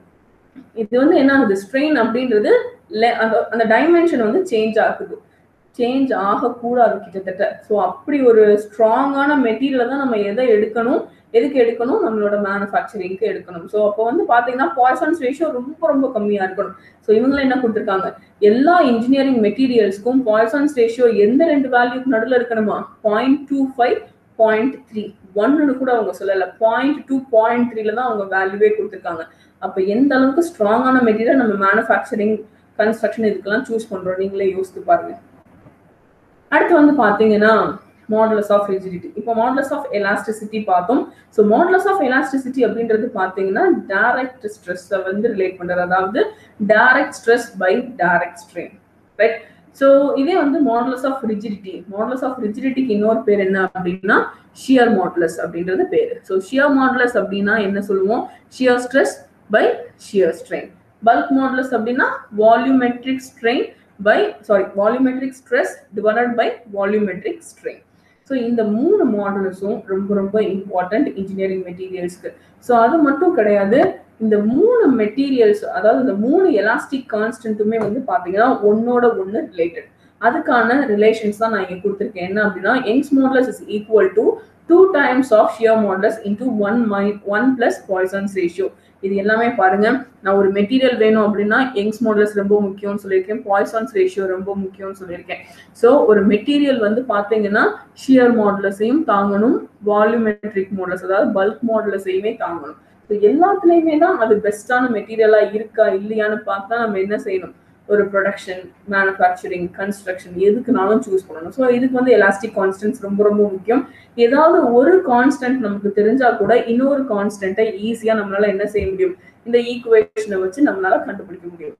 இது வந்து என்ன ஆகுது ஸ்ட்ரெயின் அப்படின்றது அந்த அந்த டைமென்ஷன் வந்து சேஞ்ச் ஆகுது சேஞ்ச் ஆகக்கூடாது கிட்டத்தட்ட ஸோ அப்படி ஒரு ஸ்ட்ராங்கான மெட்டீரியலை தான் நம்ம எதை எடுக்கணும் எதுக்கு எடுக்கணும் நம்மளோட மேனுஃபேக்சரிங்க்கு எடுக்கணும் ஸோ அப்போ வந்து பார்த்தீங்கன்னா பாய்சன்ஸ் ரேஷியோ ரொம்ப ரொம்ப கம்மியாக இருக்கணும் ஸோ இவங்களும் என்ன கொடுத்துருக்காங்க எல்லா இன்ஜினியரிங் மெட்டீரியல்ஸ்க்கும் பாய்சன்ஸ் ரேஷியோ எந்த ரெண்டு வேல்யூக்கு நடுவில் இருக்கணுமா point two five point three ஒன்னு கூட அவங்க சொல்லலை பாயிண்ட் டூ பாயிண்ட் த்ரீல தான் அவங்க வேல்யூவே கொடுத்துருக்காங்க அப்போ எந்த அளவுக்கு ஸ்ட்ராங்கான மெட்டீரியல் நம்ம மேனுஃபேக்சரிங் கன்ஸ்ட்ரக்ஷன் இதுக்கெல்லாம் சூஸ் பண்றோம் நீங்களே யோசித்து பாருங்க அடுத்து வந்து பாத்தீங்கன்னா மாடலஸ் ஆஃப் ரிஜிடிட்டி இப்போ மாடலஸ் ஆஃப் எலாஸ்டிசிட்டி பார்த்தோம் ஸோ மாடலஸ் ஆஃப் எலாஸ்டிசிட்டி அப்படின்றது பார்த்தீங்கன்னா டைரக்ட் ஸ்ட்ரெஸ்ஸை வந்து ரிலேட் பண்றது அதாவது direct stress by direct strain right so இதே வந்து modulus of rigidity modulus of ரிஜிடிட்டிக்கு இன்னொரு பேர் என்ன அப்படின்னா ஷியர் மாடலஸ் அப்படின்றது பேர் ஸோ ஷியர் மாடலஸ் அப்படின்னா என்ன சொல்லுவோம் shear stress by shear strain bulk modulus அப்படின்னா volumetric strain by sorry volumetric stress divided by volumetric strain so இந்த மூணு மாடல்ஸும் ரொம்ப ரொம்ப இம்பார்ட்டன்ட் இன்ஜினியரிங் மெட்டீரியல்ஸ்க்கு ஸோ அது மட்டும் கிடையாது இந்த மூணு மெட்டீரியல்ஸ் அதாவது இந்த மூணு எலாஸ்டிக் கான்ஸ்டன்ட்டுமே வந்து பார்த்தீங்கன்னா ஒன்னோட ஒன்று ரிலேட்டட் அதுக்கான ரிலேஷன்ஸ் தான் நான் இங்கே கொடுத்துருக்கேன் என்ன அப்படின்னா Young's modulus is equal to two times of shear modulus into one my one plus Poisson's ratio இது எல்லாமே பாருங்க நான் ஒரு மெட்டீரியல் வேணும் அப்படின்னா யங்ஸ் மாடல்ஸ் ரொம்ப முக்கியம்னு சொல்லியிருக்கேன் பாய்சான்ஸ் ரேஷியோ ரொம்ப முக்கியம்னு சொல்லியிருக்கேன் ஸோ ஒரு மெட்டீரியல் வந்து பார்த்தீங்கன்னா ஷியர் மாடலஸையும் தாங்கணும் வால்யூமெட்ரிக் மாடல்ஸ் அதாவது பல்க் மாடலஸையுமே தாங்கணும் ஸோ எல்லாத்துலேயுமே தான் அது பெஸ்டான மெட்டீரியலாக இருக்கா இல்லையான்னு பார்த்தா நம்ம என்ன செய்யணும் ஒரு ப்ரொடக்ஷன் மேனுஃபேக்சரிங் கன்ஸ்ட்ரக்ஷன் எதுக்குனாலும் சூஸ் பண்ணணும் ஸோ இதுக்கு வந்து எலாஸ்டிக் கான்ஸ்டன்ஸ் ரொம்ப ரொம்ப முக்கியம் ஏதாவது ஒரு கான்ஸ்டன்ட் நமக்கு தெரிஞ்சா கூட இன்னொரு கான்ஸ்டன்ட்டை ஈஸியாக நம்மளால என்ன செய்ய முடியும் இந்த ஈக்குவேஷனை வச்சு நம்மளால கண்டுபிடிக்க முடியும்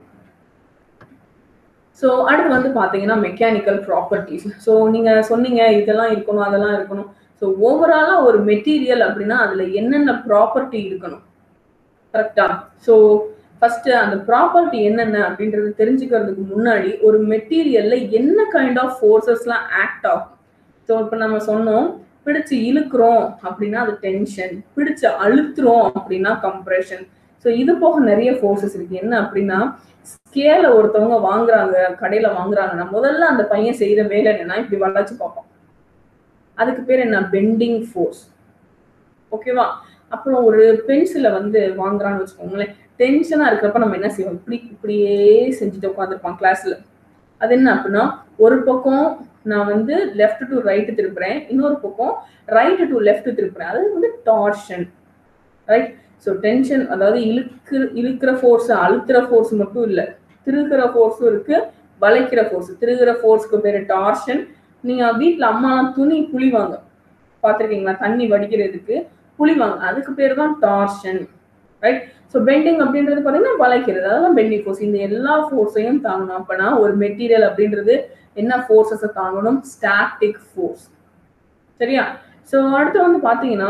ஸோ அடுத்து வந்து பார்த்தீங்கன்னா மெக்கானிக்கல் ப்ராப்பர்ட்டிஸ் ஸோ நீங்கள் சொன்னீங்க இதெல்லாம் இருக்கணும் அதெல்லாம் இருக்கணும் ஸோ ஓவராலாக ஒரு மெட்டீரியல் அப்படின்னா அதில் என்னென்ன ப்ராப்பர்ட்டி இருக்கணும் கரெக்டா ஸோ ஃபர்ஸ்ட் அந்த ப்ராப்பர்ட்டி என்னென்ன அப்படின்றது தெரிஞ்சுக்கிறதுக்கு முன்னாடி ஒரு மெட்டீரியல்ல என்ன கைண்ட் ஆஃப் ஃபோர்ஸஸ்லாம் ஆக்ட் ஆகும் ஸோ இப்போ நம்ம சொன்னோம் பிடிச்சு இழுக்கிறோம் அப்படின்னா அது டென்ஷன் பிடிச்சு அழுத்துறோம் அப்படின்னா கம்ப்ரெஷன் ஸோ இது போக நிறைய ஃபோர்ஸஸ் இருக்கு என்ன அப்படின்னா ஸ்கேல ஒருத்தவங்க வாங்குறாங்க கடையில வாங்குறாங்கன்னா முதல்ல அந்த பையன் செய்யற வேலை என்னன்னா இப்படி வளைச்சு பார்ப்போம் அதுக்கு பேர் என்ன பெண்டிங் ஃபோர்ஸ் ஓகேவா அப்புறம் ஒரு பென்சிலை வந்து வாங்குறான்னு வச்சுக்கோங்களேன் டென்ஷனா இருக்கிறப்ப நம்ம என்ன செய்வோம் இப்படி இப்படியே செஞ்சுட்டு உட்காந்துருப்பான் கிளாஸ்ல அது என்ன அப்படின்னா ஒரு பக்கம் நான் வந்து லெஃப்ட் டு ரைட் திருப்புறேன் இன்னொரு பக்கம் ரைட் டு லெஃப்ட் திருப்புறேன் அது வந்து டார்ஷன் ரைட் ஸோ டென்ஷன் அதாவது இழுக்கு இழுக்கிற ஃபோர்ஸ் அழுத்துற ஃபோர்ஸ் மட்டும் இல்லை திருகிற ஃபோர்ஸும் இருக்கு வளைக்கிற ஃபோர்ஸ் திருகிற ஃபோர்ஸ்க்கு பேரு டார்ஷன் நீங்க வீட்டில் அம்மாலாம் துணி புளிவாங்க பார்த்துருக்கீங்களா தண்ணி வடிக்கிறதுக்கு புளிவாங்க அதுக்கு பேர் தான் டார்ஷன் ரைட் ஸோ பெண்டிங் அப்படின்றது பார்த்தீங்கன்னா வளைக்கிறது அதெல்லாம் பெண்டிங் ஃபோர்ஸ் இந்த எல்லா ஃபோர்ஸையும் தாங்கணும் அப்பனா ஒரு மெட்டீரியல் அப்படின்றது என்ன ஃபோர்ஸஸை தாங்கணும் ஸ்டாட்டிக் ஃபோர்ஸ் சரியா ஸோ அடுத்து வந்து பார்த்தீங்கன்னா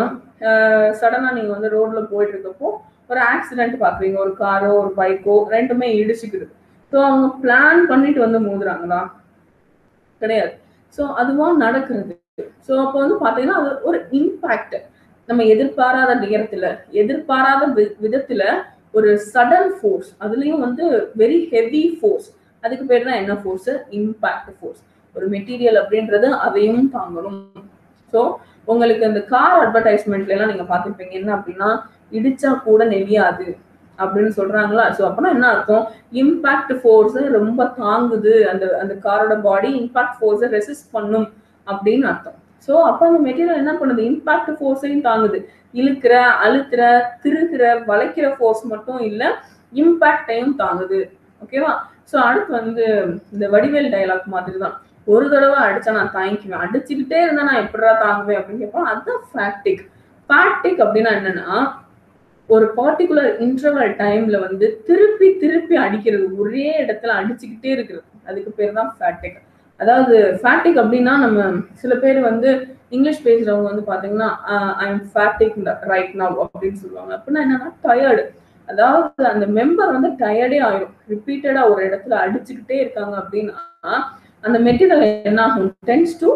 சடனாக நீங்கள் வந்து ரோட்ல போயிட்டு இருக்கப்போ ஒரு ஆக்சிடென்ட் பார்க்குறீங்க ஒரு காரோ ஒரு பைக்கோ ரெண்டுமே இடிச்சுக்கிது ஸோ அவங்க பிளான் பண்ணிட்டு வந்து மோதுறாங்களா கிடையாது ஸோ அதுவா நடக்கிறது ஸோ அப்போ வந்து பார்த்தீங்கன்னா அது ஒரு இம்பாக்ட் நம்ம எதிர்பாராத நேரத்துல எதிர்பாராத வி- விதத்துல ஒரு சடன் ஃபோர்ஸ் அதுலயும் வந்து வெரி ஹெவி ஃபோர்ஸ் அதுக்கு பேர் தான் என்ன ஃபோர்ஸ் இம்பாக்ட் ஃபோர்ஸ் ஒரு மெட்டீரியல் அப்படின்றது அதையும் தாங்கணும் ஸோ உங்களுக்கு அந்த கார் அட்வர்டைஸ்மெண்ட்ல எல்லாம் நீங்க பார்த்துருப்பீங்க என்ன அப்படின்னா இடிச்சா கூட நெளியாது அப்படின்னு சொல்றாங்களா ஸோ அப்பனா என்ன அர்த்தம் இம்பாக்ட் ஃபோர்ஸ் ரொம்ப தாங்குது அந்த அந்த காரோட பாடி இம்பாக்ட் ஃபோர்ஸை ரெசிஸ்ட் பண்ணும் அப்படின்னு அர்த்தம் ஸோ அப்போ அந்த மெட்டீரியல் என்ன பண்ணுது இம்பாக்ட் ஃபோர்ஸையும் தாங்குது இழுக்கிற அழுத்துற திருகிற வளைக்கிற ஃபோர்ஸ் மட்டும் இல்லை இம்பாக்டையும் தாங்குது ஓகேவா ஸோ அடுத்து வந்து இந்த வடிவேல் டயலாக் மாதிரி தான் ஒரு தடவை அடிச்சா நான் தாங்கிக்குவேன் அடிச்சுக்கிட்டே இருந்தா நான் எப்படிடா தாங்குவேன் அப்படின்னு கேட்போம் அதுதான் ஃபேக்டிக் ஃபேக்டிக் அப்படின்னா என்னன்னா ஒரு பர்டிகுலர் இன்டர்வல் டைம்ல வந்து திருப்பி திருப்பி அடிக்கிறது ஒரே இடத்துல அடிச்சுக்கிட்டே இருக்கிறது அதுக்கு பேர் தான் ஃபேட்டிக் அதாவது ஃபேட்டிக் அப்படின்னா நம்ம சில பேர் வந்து இங்கிலீஷ் பேசுறவங்க வந்து பாத்தீங்கன்னா I am fatigue right now அப்படின்னு சொல்லுவாங்க அப்படின்னா என்னன்னா டயர்டு அதாவது அந்த மெம்பர் வந்து டயர்டே ஆயிரும் ரிப்பீட்டடா ஒரு இடத்துல அடிச்சுக்கிட்டே இருக்காங்க அப்படின்னா அந்த மெட்டீரியல் என்ன ஆகும் டென்ஸ் டு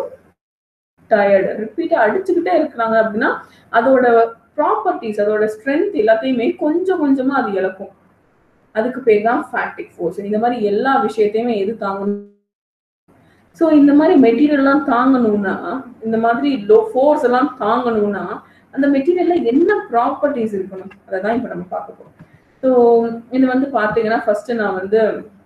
டயர்டு ரிப்பீட்டா அடிச்சுக்கிட்டே இருக்கிறாங்க அப்படின்னா அதோட ப்ராப்பர்ட்டிஸ் அதோட ஸ்ட்ரென்த் எல்லாத்தையுமே கொஞ்சம் கொஞ்சமா அது இழக்கும் அதுக்கு பேர் தான் ஃபேக்டிக் ஃபோர்ஸ் இந்த மாதிரி எல்லா விஷயத்தையுமே எது தாங்கணும் ஸோ இந்த மாதிரி மெட்டீரியல்லாம் தாங்கணும்னா இந்த மாதிரி லோ ஃபோர்ஸ் எல்லாம் தாங்கணும்னா அந்த மெட்டீரியல்ல என்ன ப்ராப்பர்ட்டிஸ் இருக்கணும் அதை தான் இப்போ நம்ம பார்க்க போறோம் ஸோ இது வந்து பார்த்தீங்கன்னா ஃபர்ஸ்ட் நான் வந்து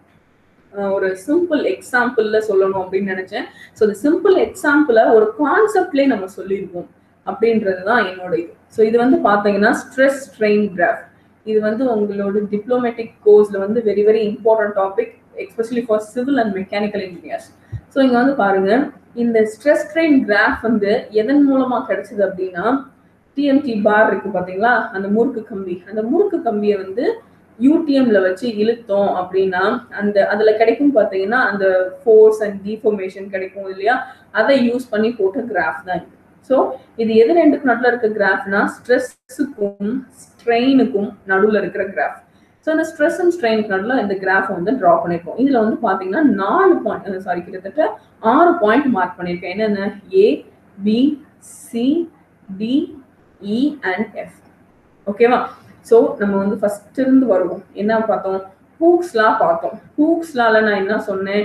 அஹ், ஒரு சிம்பிள் எக்ஸாம்பிள்ல சொல்லணும் அப்படின்னு நினைச்சேன் ஸோ இந்த சிம்பிள் எக்ஸாம்பிளை ஒரு கான்செப்ட்லேயே நம்ம சொல்லியிருக்கோம் அப்படின்றது தான் என்னோட இது ஸோ இது வந்து பார்த்தீங்கன்னா ஸ்ட்ரெஸ் ஸ்ட்ரெயின் கிராஃப் இது வந்து உங்களோட டிப்ளமேட்டிக் கோர்ஸ்ல வந்து very very important topic especially for civil and mechanical engineers so இங்க வந்து பாருங்க இந்த ஸ்ட்ரெஸ் ஸ்ட்ரெயின் கிராஃப் வந்து எதன் மூலமா கிடைச்சது அப்படின்னா டிஎம்டி பார் இருக்கு பாத்தீங்களா அந்த முறுக்கு கம்பி அந்த முறுக்கு கம்பியை வந்து யூடிஎம்ல வச்சு இழுத்தோம் அப்படின்னா அந்த அதுல கிடைக்கும் பாத்தீங்கன்னா அந்த ஃபோர்ஸ் அண்ட் டிஃபர்மேஷன் கிடைக்கும் இல்லையா அதை யூஸ் பண்ணி போட்ட கிராஃப் தான் இது ஸோ இது எது ரெண்டுக்கு நடுவில் இருக்க கிராஃப்னா ஸ்ட்ரெஸ்ஸுக்கும் ஸ்ட்ரெயினுக்கும் நடுவில் இருக்கிற கிராஃப் ஸோ இந்த ஸ்ட்ரெஸ் அண்ட் ஸ்ட்ரெயினுக்கு நடுவில் இந்த கிராஃப் வந்து ட்ரா பண்ணியிருக்கோம் இதில் வந்து பார்த்தீங்கன்னா நாலு பாயிண்ட் சாரி கிட்டத்தட்ட ஆறு பாயிண்ட் மார்க் பண்ணியிருக்கேன் என்னென்ன A B C D E and F ஓகேவா ஸோ நம்ம வந்து ஃபர்ஸ்ட் இருந்து வருவோம் என்ன பார்த்தோம் ஹூக்ஸ்லாம் பார்த்தோம் ஹூக்ஸ்லால நான் என்ன சொன்னேன்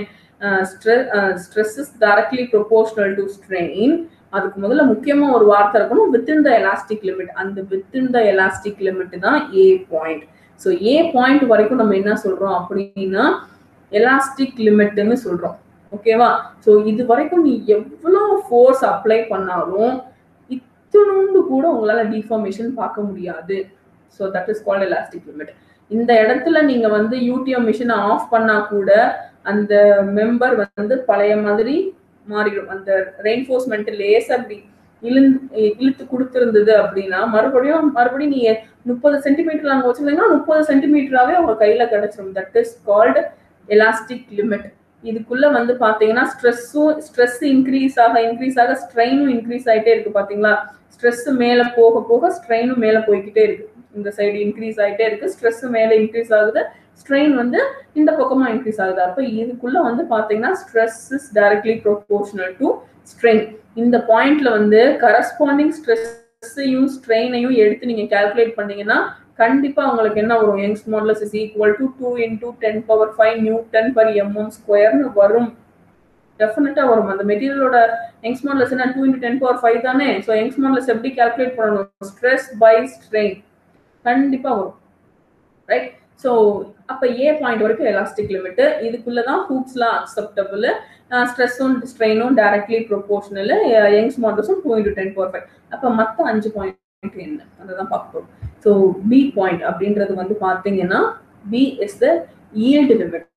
stress is directly proportional to strain அதுக்கு முதல்ல முக்கியமா ஒரு வார்த்தை இருக்கணும் வித்தின் த எலாஸ்டிக் லிமிட் அந்த வித்தின் த எலாஸ்டிக் லிமிட் தான் A point so A point வரைக்கும் நம்ம என்ன சொல்றோம் அப்படின்னா எலாஸ்டிக் லிமிட்னு சொல்றோம் ஓகேவா ஸோ இது வரைக்கும் நீ எவ்வளோ ஃபோர்ஸ் அப்ளை பண்ணாலும் இத்தினோண்டு கூட உங்களால டிஃபார்மேஷன் பார்க்க முடியாது so that is called elastic limit இந்த இடத்துல நீங்க வந்து யூடிஎம் மிஷினை ஆஃப் பண்ணா கூட அந்த மெம்பர் வந்து பழைய மாதிரி மாறிடும் அந்த ரெயின்ஃபோர்ஸ்மெண்ட் லேஸ் அப்படி இழுந்து இழுத்து கொடுத்துருந்தது அப்படின்னா மறுபடியும் மறுபடியும் நீ முப்பது சென்டிமீட்டர் அங்கே வச்சிருந்தீங்கன்னா முப்பது சென்டிமீட்டராகவே உங்க கையில கிடைச்சிரும் that is called elastic limit இதுக்குள்ள வந்து பாத்தீங்கன்னா ஸ்ட்ரெஸ்ஸும் ஸ்ட்ரெஸ் இன்க்ரீஸ் ஆக இன்க்ரீஸ் ஆக ஸ்ட்ரெயினும் இன்க்ரீஸ் ஆயிட்டே இருக்கு பாத்தீங்களா ஸ்ட்ரெஸ் மேல போக போக ஸ்ட்ரெயினும் மேல போய்கிட்டே இருக்கு இந்த சைடு இன்க்ரீஸ் ஆயிட்டே இருக்கு ஸ்ட்ரெஸ் மேல இன்க்ரீஸ் ஆகுது ஸ்ட்ரெயின் வந்து இந்த பக்கமா இன்க்ரீஸ் ஆகுது அப்ப இதுக்குள்ள வந்து பாத்தீங்கன்னா stress is directly proportional to strain இந்த பாயிண்ட்ல வந்து கரஸ்பாண்டிங் ஸ்ட்ரெஸ்ஸையும் ஸ்ட்ரெயினையும் எடுத்து நீங்க கால்குலேட் பண்ணீங்கன்னா கண்டிப்பா உங்களுக்கு என்ன வரும் Young's modulus is equal to two into ten power five newton per mm ஸ்கொயர்னு வரும் டெஃபினட்டா வரும் அந்த மெட்டீரியலோட யங்ஸ் மாடலஸ் என்ன two into ten power five தானே ஸோ யங்ஸ் மாடலஸ் எப்படி கால்குலேட் பண்ணணும் ஸ்ட்ரெஸ் பை ஸ்ட்ரெயின் கண்டிப்பா வரும் ரைட் ஸோ அப்போ ஏ பாயிண்ட் வரைக்கும் எலாஸ்டிக் லிமிட் இதுக்குள்ள தான் ஹூக்ஸ்லாம் அக்செப்டபுள் ஸ்ட்ரெஸ்ஸும் ஸ்ட்ரெயினும் டைரக்ட்லி ப்ரொபோஷனல் யங்ஸ் மாடல்ஸும் two into ten power five அப்போ மற்ற அஞ்சு பாயிண்ட் என்ன அதை தான் பார்க்க போகிறோம் ஸோ பி பாயிண்ட் அப்படின்றது வந்து பார்த்தீங்கன்னா B is the yield limit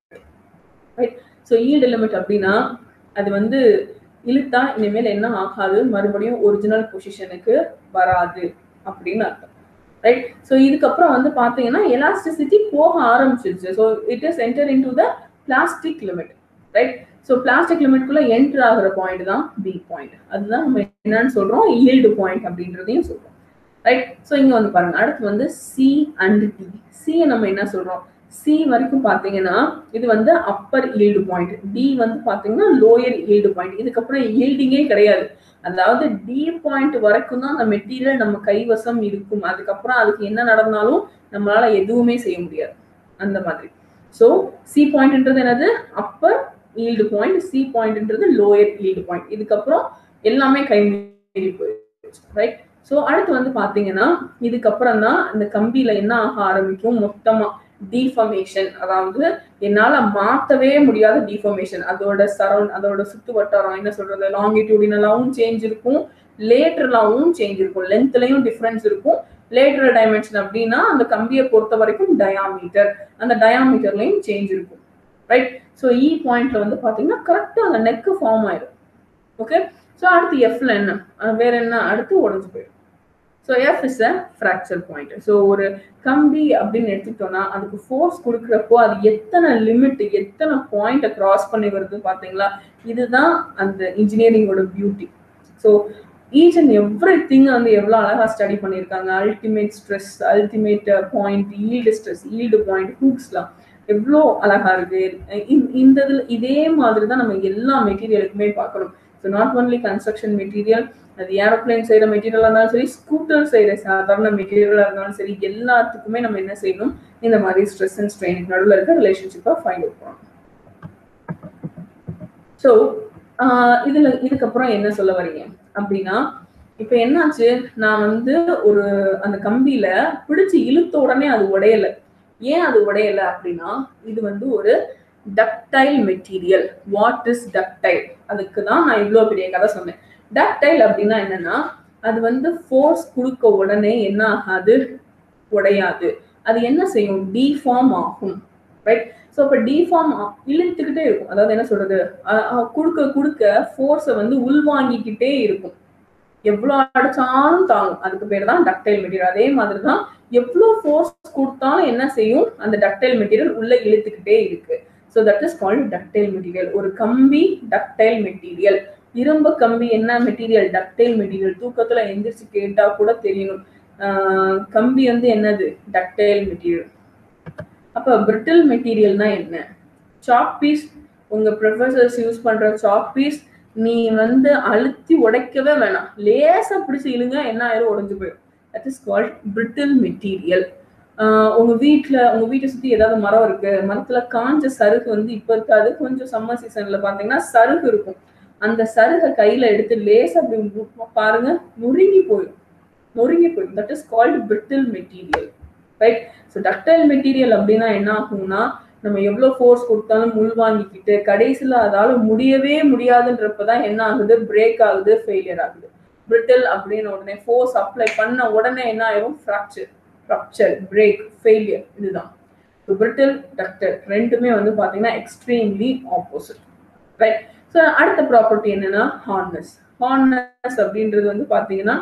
right so yield limit அப்படின்னா அது வந்து இழுத்தா இனிமேல் என்ன ஆகாது மறுபடியும் ஒரிஜினல் பொசிஷனுக்கு வராது அப்படின்னு அர்த்தம் ரைட் ஸோ இதுக்கப்புறம் வந்து பார்த்தீங்கன்னா எலாஸ்டிசிட்டி போக ஆரம்பிச்சிருச்சு so it is enter into the plastic limit right so plastic லிமிட்குள்ள என்டர் ஆகிற பாயிண்ட் தான் பி பாயிண்ட் அதுதான் நம்ம என்னன்னு சொல்றோம் ஈல்டு பாயிண்ட் அப்படின்றதையும் சொல்றோம் ரைட் ஸோ இங்க வந்து பாருங்க அடுத்து வந்து சி அண்ட் டி சி நம்ம என்ன சொல்றோம் சி வரைக்கும் பாத்தீங்கன்னா இது வந்து அப்பர் ஈல்டு பாயிண்ட் டி வந்து பாத்தீங்கன்னா லோயர் ஈல்டு பாயிண்ட் இதுக்கப்புறம் ஈல்டிங்கே கிடையாது அதாவது டி பாயிண்ட் வரைக்கும் தான் அந்த மெட்டீரியல் நம்ம கைவசம் இருக்கும் அதுக்கப்புறம் அதுக்கு என்ன நடந்தாலும் நம்மளால எதுவுமே செய்ய முடியாது அந்த மாதிரி ஸோ சி பாயிண்ட்ன்றது என்னது அப்பர் ஈல்டு பாயிண்ட் சி பாயிண்ட்ன்றது லோயர் ஈல்டு பாயிண்ட் இதுக்கப்புறம் எல்லாமே கை மீறி போயிடுச்சு ரைட் ஸோ அடுத்து வந்து பாத்தீங்கன்னா இதுக்கப்புறம் தான் இந்த கம்பியில என்ன ஆக ஆரம்பிக்கும் மொத்தமா டிஃபர்மேஷன் அதாவது என்னால மாத்தவே முடியாத டிஃபர்மேஷன் அதோட சரௌண்ட் அதோட சுத்து வட்டாரம் என்ன சொல்றது லாங்கிடியூடினலாவும் சேஞ்ச் இருக்கும் லேட்டரலாவும் சேஞ்ச் இருக்கும் லென்த்லயும் டிஃபரன்ஸ் இருக்கும் லேட்டரல் டைமென்ஷன் அப்படின்னா அந்த கம்பியை பொறுத்த வரைக்கும் டயாமீட்டர் அந்த டயாமீட்டர்லயும் சேஞ்ச் இருக்கும் ரைட் ஸோ இ பாயிண்ட்ல வந்து பாத்தீங்கன்னா கரெக்டா அந்த நெக்கு ஃபார்ம் ஆயிடும் ஓகே ஸோ அடுத்து எஃப்ல என்ன வேற என்ன அடுத்து உடஞ்சு போயிடும் so F is a fracture point so ஒரு கம்பி அப்படின்னு எடுத்துக்கிட்டோம்னா அதுக்கு ஃபோர்ஸ் கொடுக்குறப்போ அது எத்தனை லிமிட் எத்தனை பாயிண்ட்டை கிராஸ் பண்ணி வருது பார்த்தீங்களா இதுதான் அந்த இன்ஜினியரிங்கோட beauty so each and every thing வந்து எவ்வளோ அழகாக ஸ்டடி பண்ணியிருக்காங்க ultimate stress ultimate point yield stress yield point ஹூக்ஸ்லாம் எவ்வளோ அழகா இருக்கு இந்த இதில் இதே மாதிரி தான் நம்ம எல்லா மெட்டீரியலுக்குமே பார்க்கணும் so not only construction material அது ஏரோப்ளைன் செய்கிற மெட்டீரியலாக இருந்தாலும் சரி ஸ்கூட்டர் செய்கிற சாதாரண மெட்டீரியலாக இருந்தாலும் சரி எல்லாத்துக்குமே நம்ம என்ன செய்யணும் இந்த மாதிரி ஸ்ட்ரெஸ் அண்ட் ஸ்ட்ரெயினுக்கு நடுவில் இருக்க ரிலேஷன்ஷிப்பை ஃபைண்ட் அவுட் பண்ணணும் ஸோ இதுல இதுக்கப்புறம் என்ன சொல்ல வரீங்க அப்படின்னா இப்ப என்னாச்சு நான் வந்து ஒரு அந்த கம்பியில பிடிச்சு இழுத்த உடனே அது உடையல ஏன் அது உடையல அப்படின்னா இது வந்து ஒரு ductile material what is ductile அதுக்கு தான் நான் இவ்வளோ பெரிய கதை சொன்னேன் டக்டைல் அப்படின்னா என்னன்னா அது வந்து ஃபோர்ஸ் கொடுக்க உடனே என்ன ஆகாது உடையாது அது என்ன செய்யும் டிஃபார்ம் ஆகும் ரைட் ஸோ இப்போ டிஃபார்ம் இழுத்துக்கிட்டே இருக்கும் அதாவது என்ன சொல்றது கொடுக்க கொடுக்க ஃபோர்ஸை வந்து உள்வாங்கிக்கிட்டே இருக்கும் எவ்வளோ அடிச்சாலும் தாங்கும் அதுக்கு பேர் தான் டக்டைல் மெட்டீரியல் அதே மாதிரி தான் எவ்வளோ ஃபோர்ஸ் கொடுத்தாலும் என்ன செய்யும் அந்த டக்டைல் மெட்டீரியல் உள்ள இழுத்துக்கிட்டே இருக்கு so that is called ductile material ஒரு கம்பி டக்டைல் மெட்டீரியல் இரும்பு கம்பி என்ன மெட்டீரியல் டக்டைல் மெட்டீரியல் தூக்கத்துல எந்திரிச்சு கேட்டா கூட தெரியணும் கம்பி வந்து என்னது டக்டைல் மெட்டீரியல் அப்ப பிரிட்டில் மெட்டீரியல்னா என்ன சாக் பீஸ் உங்க ப்ரொஃபசர்ஸ் யூஸ் பண்ற சாக் பீஸ் நீ வந்து அழுத்தி உடைக்கவே வேணாம் லேசா பிடிச்சி இழுங்க என்ன ஆயிரும் உடைஞ்சு போயிடும் that is called brittle material உங்க வீட்டுல உங்க வீட்டை சுத்தி ஏதாவது மரம் இருக்கு மரத்துல காஞ்ச சருகு வந்து இப்ப இருக்காது கொஞ்சம் சம்மர் சீசன்ல பாத்தீங்கன்னா சருகு இருக்கும் அந்த சருகை கையில எடுத்து லேசா அப்படி பாருங்க நொறுங்கி போயிடும் நொறுங்கி போயிடும் that is called brittle material right so ductile material அப்படின்னா என்ன ஆகும்னா நம்ம எவ்வளவு ஃபோர்ஸ் கொடுத்தாலும் முள் வாங்கிக்கிட்டு கடைசியில அதால முடியவே முடியாதுன்றப்பதான் என்ன ஆகுது பிரேக் ஆகுது ஃபெயிலியர் ஆகுது பிரிட்டில் அப்படின்னு உடனே ஃபோர்ஸ் அப்ளை பண்ண உடனே என்ன ஆயிரும் ஃப்ராக்சர் ரப்சர் பிரேக் ஃபெயிலியர் இதுதான் ஸோ பிரிட்டில் டக்டர் ரெண்டுமே வந்து பார்த்தீங்கன்னா எக்ஸ்ட்ரீம்லி ஆப்போசிட் ரைட் ஸோ அடுத்த ப்ராப்பர்ட்டி என்னன்னா ஹார்னஸ் ஹார்னஸ் அப்படின்றது வந்து பார்த்தீங்கன்னா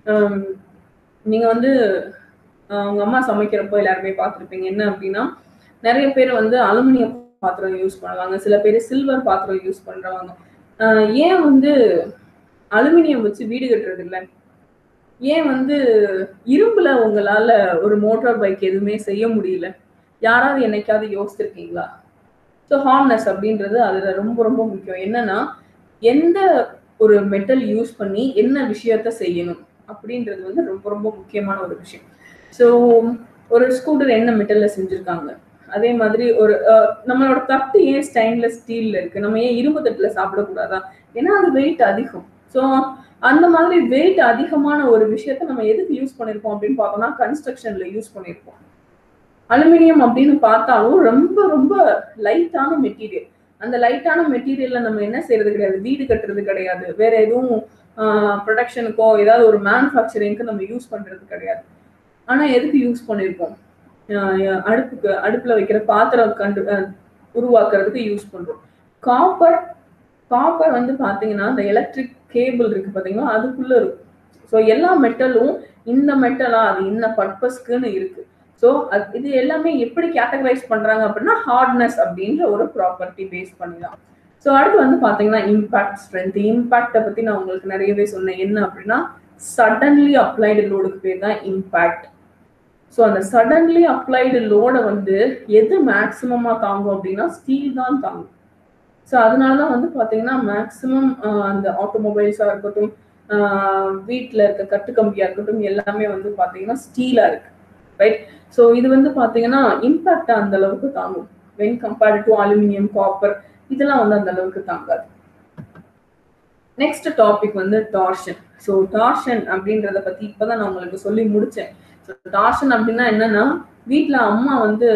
நீங்கள் வந்து உங்கள் அம்மா சமைக்கிறப்போ எல்லாருமே பார்த்துருப்பீங்க என்ன அப்படின்னா நிறைய பேர் வந்து அலுமினிய பாத்திரம் யூஸ் பண்ணுவாங்க சில பேர் சில்வர் பாத்திரம் யூஸ் பண்ணுறவங்க ஏன் வந்து அலுமினியம் வச்சு வீடு கட்டுறது இல்லை ஏன் வந்து இரும்புல உங்களால ஒரு மோட்டார் பைக் எதுவுமே செய்ய முடியல யாராவது என்னைக்காவது யோசிச்சிருக்கீங்களா ஸோ ஹார்னஸ் அப்படின்றது அதுல ரொம்ப ரொம்ப முக்கியம் என்னன்னா எந்த ஒரு மெட்டல் யூஸ் பண்ணி என்ன விஷயத்த செய்யணும் அப்படின்றது வந்து ரொம்ப ரொம்ப முக்கியமான ஒரு விஷயம் ஸோ ஒரு ஸ்கூட்டர் என்ன மெட்டல்ல செஞ்சிருக்காங்க அதே மாதிரி ஒரு நம்மளோட தட்டு ஏன் ஸ்டைன்லெஸ் ஸ்டீல்ல இருக்கு நம்ம ஏன் இரும்பு தட்டுல சாப்பிடக்கூடாதா ஏன்னா அது வெயிட் அதிகம் ஸோ அந்த மாதிரி வெயிட் அதிகமான ஒரு விஷயத்த நம்ம எதுக்கு யூஸ் பண்ணிருக்கோம் அப்படின்னு பார்த்தோம்னா கன்ஸ்ட்ரக்ஷன்ல யூஸ் பண்ணிருக்கோம் அலுமினியம் அப்படின்னு பார்த்தாலும் ரொம்ப ரொம்ப லைட்டான மெட்டீரியல் அந்த லைட்டான மெட்டீரியல்ல நம்ம என்ன செய்யறது கிடையாது வீடு கட்டுறது கிடையாது வேற எதுவும் ப்ரொடக்ஷனுக்கோ ஏதாவது ஒரு மேனுஃபேக்சரிங்க்கு நம்ம யூஸ் பண்றது கிடையாது ஆனா எதுக்கு யூஸ் பண்ணியிருக்கோம் ஆஹ் அடுப்புக்கு அடுப்புல வைக்கிற பாத்திரம் கண்டு அஹ் உருவாக்குறதுக்கு யூஸ் பண்றோம் காப்பர் காப்பர் வந்து பாத்தீங்கன்னா இந்த எலக்ட்ரிக் கேபிள் இருக்கு பாத்தீங்களா அதுக்குள்ள இருக்கும் ஸோ எல்லா மெட்டலும் இந்த மெட்டலா அது இந்த பர்பஸ்க்குன்னு இருக்கு ஸோ இது எல்லாமே எப்படி கேட்டகரைஸ் பண்றாங்க அப்படின்னா ஹார்ட்னஸ் அப்படின்ற ஒரு ப்ராப்பர்ட்டி பேஸ் பண்ணிதான் ஸோ அடுத்து வந்து பாத்தீங்கன்னா இம்பாக்ட் ஸ்ட்ரென்த் இம்பாக்டை பத்தி நான் உங்களுக்கு நிறையவே சொன்னேன் என்ன அப்படின்னா சடன்லி அப்ளைடு லோடுக்கு பேர் தான் இம்பாக்ட் ஸோ அந்த சடன்லி அப்ளைடு லோடை வந்து எது மேக்சிமமா தாங்கும் அப்படின்னா ஸ்டீல் தான் தாங்கும் ஸோ அதனால தான் வந்து பார்த்தீங்கன்னா மேக்சிமம் அந்த ஆட்டோமொபைல்ஸாக இருக்கட்டும் வீட்டில் இருக்க கட்டுக்கம்பியாக இருக்கட்டும் எல்லாமே வந்து பார்த்தீங்கன்னா ஸ்டீலாக இருக்கு ரைட் ஸோ இது வந்து பார்த்தீங்கன்னா இம்பாக்ட் அந்த அளவுக்கு தாங்கும் when compared to aluminium copper இதெல்லாம் வந்து அந்த அளவுக்கு தாங்காது நெக்ஸ்ட் டாபிக் வந்து டார்ஷன் ஸோ டார்ஷன் அப்படின்றத பத்தி இப்பதான் நான் உங்களுக்கு சொல்லி முடிச்சேன் ஸோ டார்ஷன் அப்படின்னா என்னன்னா வீட்டில் அம்மா வந்து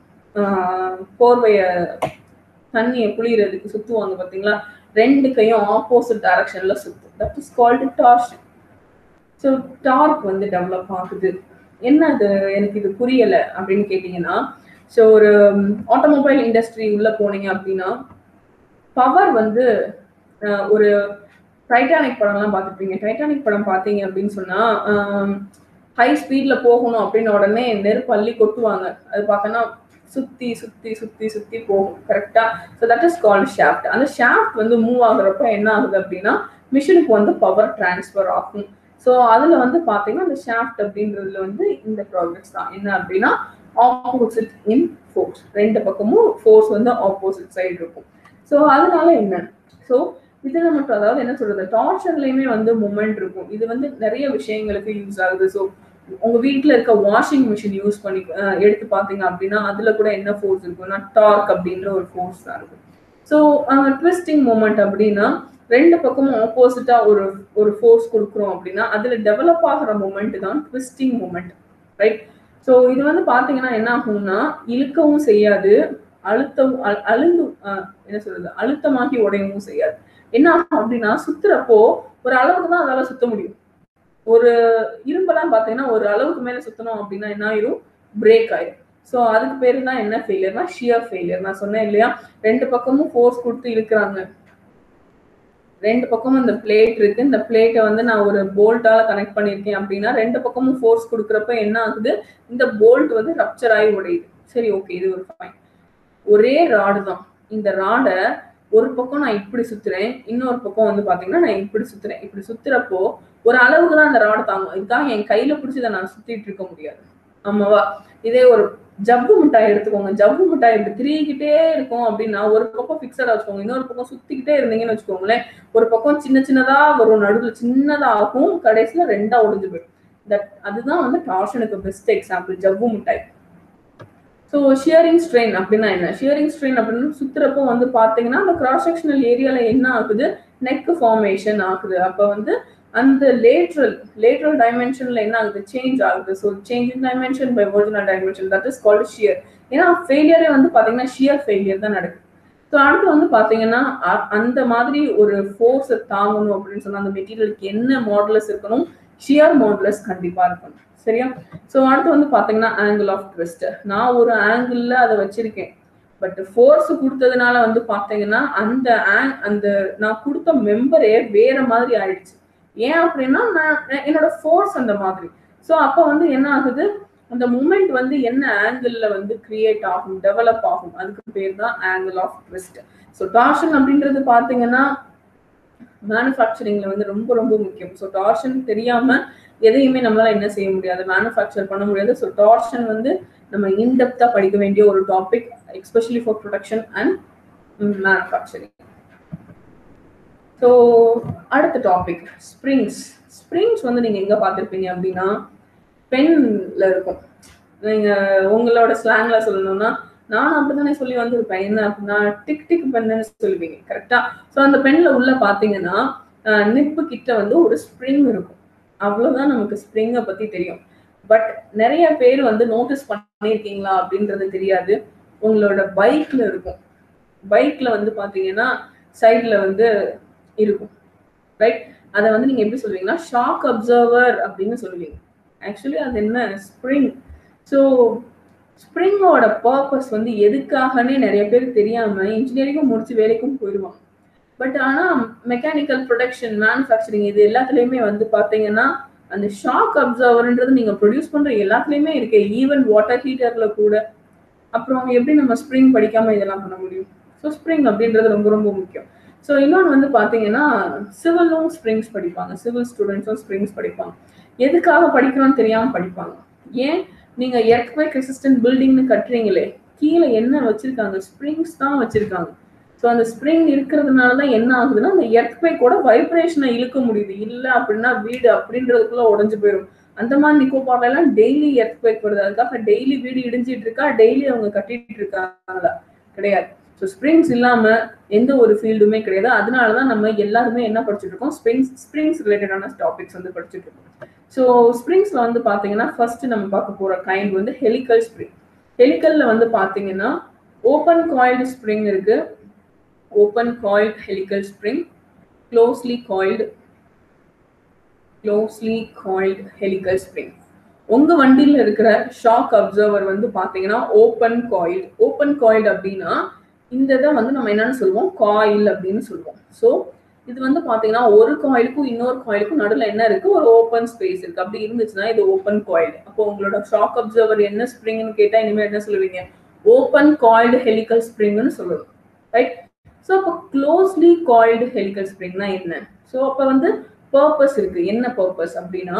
போர்வைய தண்ணியை புளியறதுக்கு சுத்துவாங்க பாத்தீங்களா ரெண்டு கையும் ஆப்போசிட் டைரக்ஷன்ல சுத்தும் that is called torsion so torque வந்து டெவலப் ஆகுது என்ன அது எனக்கு இது புரியல அப்படின்னு கேட்டீங்கன்னா ஸோ ஒரு ஆட்டோமொபைல் இண்டஸ்ட்ரி உள்ள போனீங்க அப்படின்னா பவர் வந்து ஒரு டைட்டானிக் படம்லாம் பார்த்துருப்பீங்க டைட்டானிக் படம் பார்த்தீங்க அப்படின்னு சொன்னா ஹை ஸ்பீட்ல போகணும் அப்படின்னு உடனே நெருப்பு அள்ளி கொட்டுவாங்க அது பார்த்தோன்னா சுத்தி சுத்தி சுத்தி சுத்தி போகும் கரெக்டா so that is called shaft அந்த ஷாஃப்ட் வந்து மூவ் ஆகுறப்ப என்ன ஆகுது அப்படின்னா மிஷினுக்கு வந்து பவர் டிரான்ஸ்ஃபர் ஆகும் ஸோ அதுல வந்து பாத்தீங்கன்னா அந்த ஷாஃப்ட் அப்படின்றதுல வந்து இந்த ப்ராஜெக்ட்ஸ் தான் என்ன அப்படின்னா ஆப்போசிட் இன் ஃபோர்ஸ் ரெண்டு பக்கமும் ஃபோர்ஸ் வந்து ஆப்போசிட் சைடு இருக்கும் ஸோ அதனால என்ன ஸோ இதுல மட்டும் அதாவது என்ன சொல்றது டார்ச்சர்லயுமே வந்து மூமெண்ட் இருக்கும் இது வந்து நிறைய விஷயங்களுக்கு யூஸ் ஆகுது ஸோ உங்க வீட்டுல இருக்க வாஷிங் மிஷின் யூஸ் பண்ணி எடுத்து பாத்தீங்க அப்படின்னா அதுல கூட என்ன ஃபோர்ஸ் இருக்கும்னா டார்க் அப்படின்ற ஒரு ஃபோர்ஸ் தான் இருக்கும் ஸோ ட்விஸ்டிங் மூமெண்ட் அப்படின்னா ரெண்டு பக்கமும் ஆப்போசிட்டா ஒரு ஒரு ஃபோர்ஸ் கொடுக்குறோம் அப்படின்னா அதுல டெவலப் ஆகிற மூமெண்ட் தான் ட்விஸ்டிங் மூமெண்ட் ரைட் ஸோ இது வந்து பாத்தீங்கன்னா என்ன ஆகும்னா இழுக்கவும் செய்யாது அழுத்தவும் அழுந்து என்ன சொல்றது அழுத்தமாக்கி உடையவும் செய்யாது என்ன ஆகும் அப்படின்னா சுத்துறப்போ ஒரு அளவுக்கு தான் அதால சுத்த முடியும் ஒரு இரும்பெல்லாம் பார்த்தீங்கன்னா ஒரு அளவுக்கு மேல சுத்தணும் அப்படின்னா என்ன ஆயிரும் பிரேக் ஆயிரும் ஸோ அதுக்கு பேரு தான் என்ன ஃபெயிலியர்னா ஷியர் ஃபெயிலியர் நான் சொன்னேன் இல்லையா ரெண்டு பக்கமும் ஃபோர்ஸ் கொடுத்து இழுக்கிறாங்க ரெண்டு பக்கமும் இந்த பிளேட் இருக்கு இந்த பிளேட்டை வந்து நான் ஒரு போல்ட்டால கனெக்ட் பண்ணியிருக்கேன் அப்படின்னா ரெண்டு பக்கமும் ஃபோர்ஸ் கொடுக்குறப்ப என்ன ஆகுது இந்த போல்ட் வந்து ரப்சர் ஆகி உடையுது சரி ஓகே இது ஒரு ஃபைன் ஒரே ராடு தான் இந்த ராடை ஒரு பக்கம் நான் இப்படி சுத்துறேன் இன்னொரு பக்கம் வந்து பாத்தீங்கன்னா நான் இப்படி சுத்துறேன் இப்படி சுத்துறப்போ ஒரு அளவுக்கு தான் அந்த ராடு தாங்கும் இதுக்காக என் கையில பிடிச்சி இதை நான் சுத்திட்டு இருக்க முடியாது ஆமாவா இதே ஒரு ஜவ்வு மிட்டாய் எடுத்துக்கோங்க ஜவ்வு மிட்டாய் இப்படி திரிகிட்டே இருக்கும் அப்படின்னா ஒரு பக்கம் பிக்சடா வச்சுக்கோங்க இன்னொரு பக்கம் சுத்திக்கிட்டே இருந்தீங்கன்னு வச்சுக்கோங்களேன் ஒரு பக்கம் சின்ன சின்னதா வரும் நடுவில் சின்னதாகும் கடைசியில ரெண்டா ஒடிஞ்சு போயிடும் தட் அதுதான் வந்து டார்ஷனுக்கு பெஸ்ட் எக்ஸாம்பிள் ஜவ்வு மிட்டாய் ஸோ ஷியரிங் ஸ்ட்ரெயின் அப்படின்னா என்ன ஷியரிங் ஸ்ட்ரெயின் அப்படின்னு சுத்துறப்போ வந்து பார்த்தீங்கன்னா அந்த கிராஸ் செக்ஷனல் ஏரியால என்ன ஆகுது நெக் ஃபார்மேஷன் ஆகுது அப்போ வந்து அந்த லேட்ரல் லேட்ரல் டைமென்ஷன்ல என்ன ஆகுது சேஞ்ச் ஆகுது so change in dimension by original dimension that is called shear ஏன்னா ஃபெயிலியரே வந்து பார்த்தீங்கன்னா ஷியர் ஃபெயிலியர் தான் நடக்குது ஸோ அடுத்து வந்து பார்த்தீங்கன்னா அந்த மாதிரி ஒரு ஃபோர்ஸை தாங்கணும் அப்படின்னு சொன்னா அந்த மெட்டீரியலுக்கு என்ன மாடலஸ் இருக்கணும் ஷியர் மாடலஸ் கண்டிப்பா இருக்கணும் சரியா ஸோ அடுத்து வந்து பார்த்தீங்கன்னா ஆங்கிள் ஆஃப் ட்விஸ்ட் நான் ஒரு ஆங்கிள் அதை வச்சிருக்கேன் பட் ஃபோர்ஸ் கொடுத்ததுனால வந்து பார்த்தீங்கன்னா அந்த ஆங் அந்த நான் கொடுத்த மெம்பரே வேற மாதிரி ஆயிடுச்சு ஏன் அப்படின்னா நான் என்னோட ஃபோர்ஸ் அந்த மாதிரி ஸோ அப்போ வந்து என்ன ஆகுது அந்த மூமெண்ட் வந்து என்ன ஆங்கிள் வந்து கிரியேட் ஆகும் டெவலப் ஆகும் அதுக்கு பேர் தான் angle of twist so torsion அப்படின்றது பார்த்தீங்கன்னா மேனுஃபேக்சரிங்ல வந்து ரொம்ப ரொம்ப முக்கியம் ஸோ டார்ஷன் தெரியாம எதையுமே நம்மளால என்ன செய்ய முடியாது மேனுஃபேக்சர் பண்ண முடியாது ஸோ டார்ஷன் வந்து நம்ம இன்டெப்தா படிக்க வேண்டிய ஒரு topic especially for production and manufacturing so அடுத்த டாபிக் ஸ்ப்ரிங்ஸ் ஸ்ப்ரிங்ஸ் வந்து நீங்க எங்க பார்த்துருப்பீங்க அப்படின்னா பென்ல இருக்கும் நீங்க உங்களோட ஸ்லாங்ல சொல்லணும்னா நான் அப்படித்தானே சொல்லி வந்திருப்பேன் என்ன அப்படின்னா டிக் டிக் பென்னு சொல்லுவீங்க கரெக்டா ஸோ அந்த பென்ல உள்ள பாத்தீங்கன்னா நிப்பு கிட்ட வந்து ஒரு ஸ்ப்ரிங் இருக்கும் அவ்வளவுதான் நமக்கு ஸ்ப்ரிங்கை பத்தி தெரியும் பட் நிறைய பேர் வந்து நோட்டீஸ் பண்ணியிருக்கீங்களா அப்படின்றது தெரியாது உங்களோட பைக்ல இருக்கும் பைக்ல வந்து பாத்தீங்கன்னா சைட்ல வந்து இருக்கும் ரைட் அதை வந்து நீங்க எப்படி சொல்லுவீங்கன்னா ஷாக் அப்சர்வர் அப்படின்னு சொல்லுவீங்க ஆக்சுவலி அது என்ன ஸ்ப்ரிங் ஸோ ஸ்ப்ரிங்கோட பர்பஸ் வந்து எதுக்காகனே நிறைய பேர் தெரியாம இன்ஜினியரிங்கும் முடிச்சு வேலைக்கும் போயிடுவாங்க பட் ஆனா மெக்கானிக்கல் ப்ரொடக்ஷன் மேனுஃபேக்சரிங் இது எல்லாத்துலயுமே வந்து பாத்தீங்கன்னா அந்த ஷாக் அப்சர்வர்ன்றது நீங்க ப்ரொடியூஸ் பண்ற எல்லாத்துலயுமே இருக்கு ஈவன் வாட்டர் ஹீட்டர்ல கூட அப்புறம் எப்படி நம்ம ஸ்ப்ரிங் படிக்காம இதெல்லாம் பண்ண முடியும் ஸோ ஸ்ப்ரிங் அப்படின்றது ரொம்ப ரொம்ப முக்கியம் ஸோ இன்னொன்று வந்து பார்த்தீங்கன்னா சிவிலும் ஸ்ப்ரிங்ஸ் படிப்பாங்க சிவில் ஸ்டூடெண்ட்ஸும் ஸ்ப்ரிங்ஸ் படிப்பாங்க எதுக்காக படிக்கிறோம்னு தெரியாமல் படிப்பாங்க ஏன் நீங்கள் எர்த்குவேக் ரெசிஸ்டன்ட் பில்டிங்னு கட்டுறீங்களே கீழே என்ன வச்சிருக்காங்க ஸ்ப்ரிங்ஸ் தான் வச்சிருக்காங்க ஸோ அந்த ஸ்ப்ரிங் இருக்கிறதுனால தான் என்ன ஆகுதுன்னா அந்த எர்த்குவேக்கோட வைப்ரேஷனை இழுக்க முடியுது இல்லை அப்படின்னா வீடு அப்படின்றதுக்குள்ள உடஞ்சு போயிடும் அந்த மாதிரி நிக்கோபார்ல எல்லாம் டெய்லி எர்த்குவேக் வருது அதுக்காக டெய்லி வீடு இடிஞ்சிட்டு இருக்கா டெய்லி அவங்க கட்டிட்டு இருக்காங்களா கிடையாது ஸோ ஸ்ப்ரிங்ஸ் இல்லாம எந்த ஒரு ஃபீல்டுமே கிடையாது அதனால தான் நம்ம எல்லாருமே என்ன படிச்சுட்டு இருக்கோம் ஸ்ப்ரிங்ஸ் ஸ்ப்ரிங்ஸ் ரிலேட்டடான டாபிக்ஸ் வந்து படிச்சுட்டு இருக்கோம் ஸோ ஸ்ப்ரிங்ஸ்ல வந்து பாத்தீங்கன்னா ஃபர்ஸ்ட் நம்ம பார்க்க போற கைண்ட் வந்து ஹெலிக்கல் ஸ்ப்ரிங் ஹெலிக்கல்ல வந்து பாத்தீங்கன்னா ஓப்பன் காயில்டு ஸ்ப்ரிங் இருக்கு open coiled helical spring closely coiled closely coiled helical spring உங்க வண்டியில இருக்கிற ஷாக் அப்சர்வர் வந்து பாத்தீங்கன்னா ஓப்பன் காயில் ஓப்பன் காயில் அப்படின்னா இந்த இதை வந்து நம்ம என்னன்னு சொல்லுவோம் காயில் அப்படின்னு சொல்லுவோம் ஸோ இது வந்து பாத்தீங்கன்னா ஒரு காயிலுக்கும் இன்னொரு காயிலுக்கும் நடுவில் என்ன இருக்கு ஒரு ஓப்பன் ஸ்பேஸ் இருக்கு அப்படி இருந்துச்சுன்னா இது ஓப்பன் காயில் அப்போ உங்களோட ஷாக் அப்சர்வர் என்ன ஸ்ப்ரிங்னு கேட்டா இனிமேல் என்ன சொல்லுவீங்க ஓப்பன் காயில்டு ஹெலிக்கல் ஸ்ப்ரிங்னு சொல்லணும் ரைட் ஸோ அப்போ க்ளோஸ்லி காயில்டு ஹெலிக்கல் ஸ்ப்ரிங்னா என்ன ஸோ அப்போ வந்து பர்பஸ் இருக்கு என்ன பர்பஸ் அப்படின்னா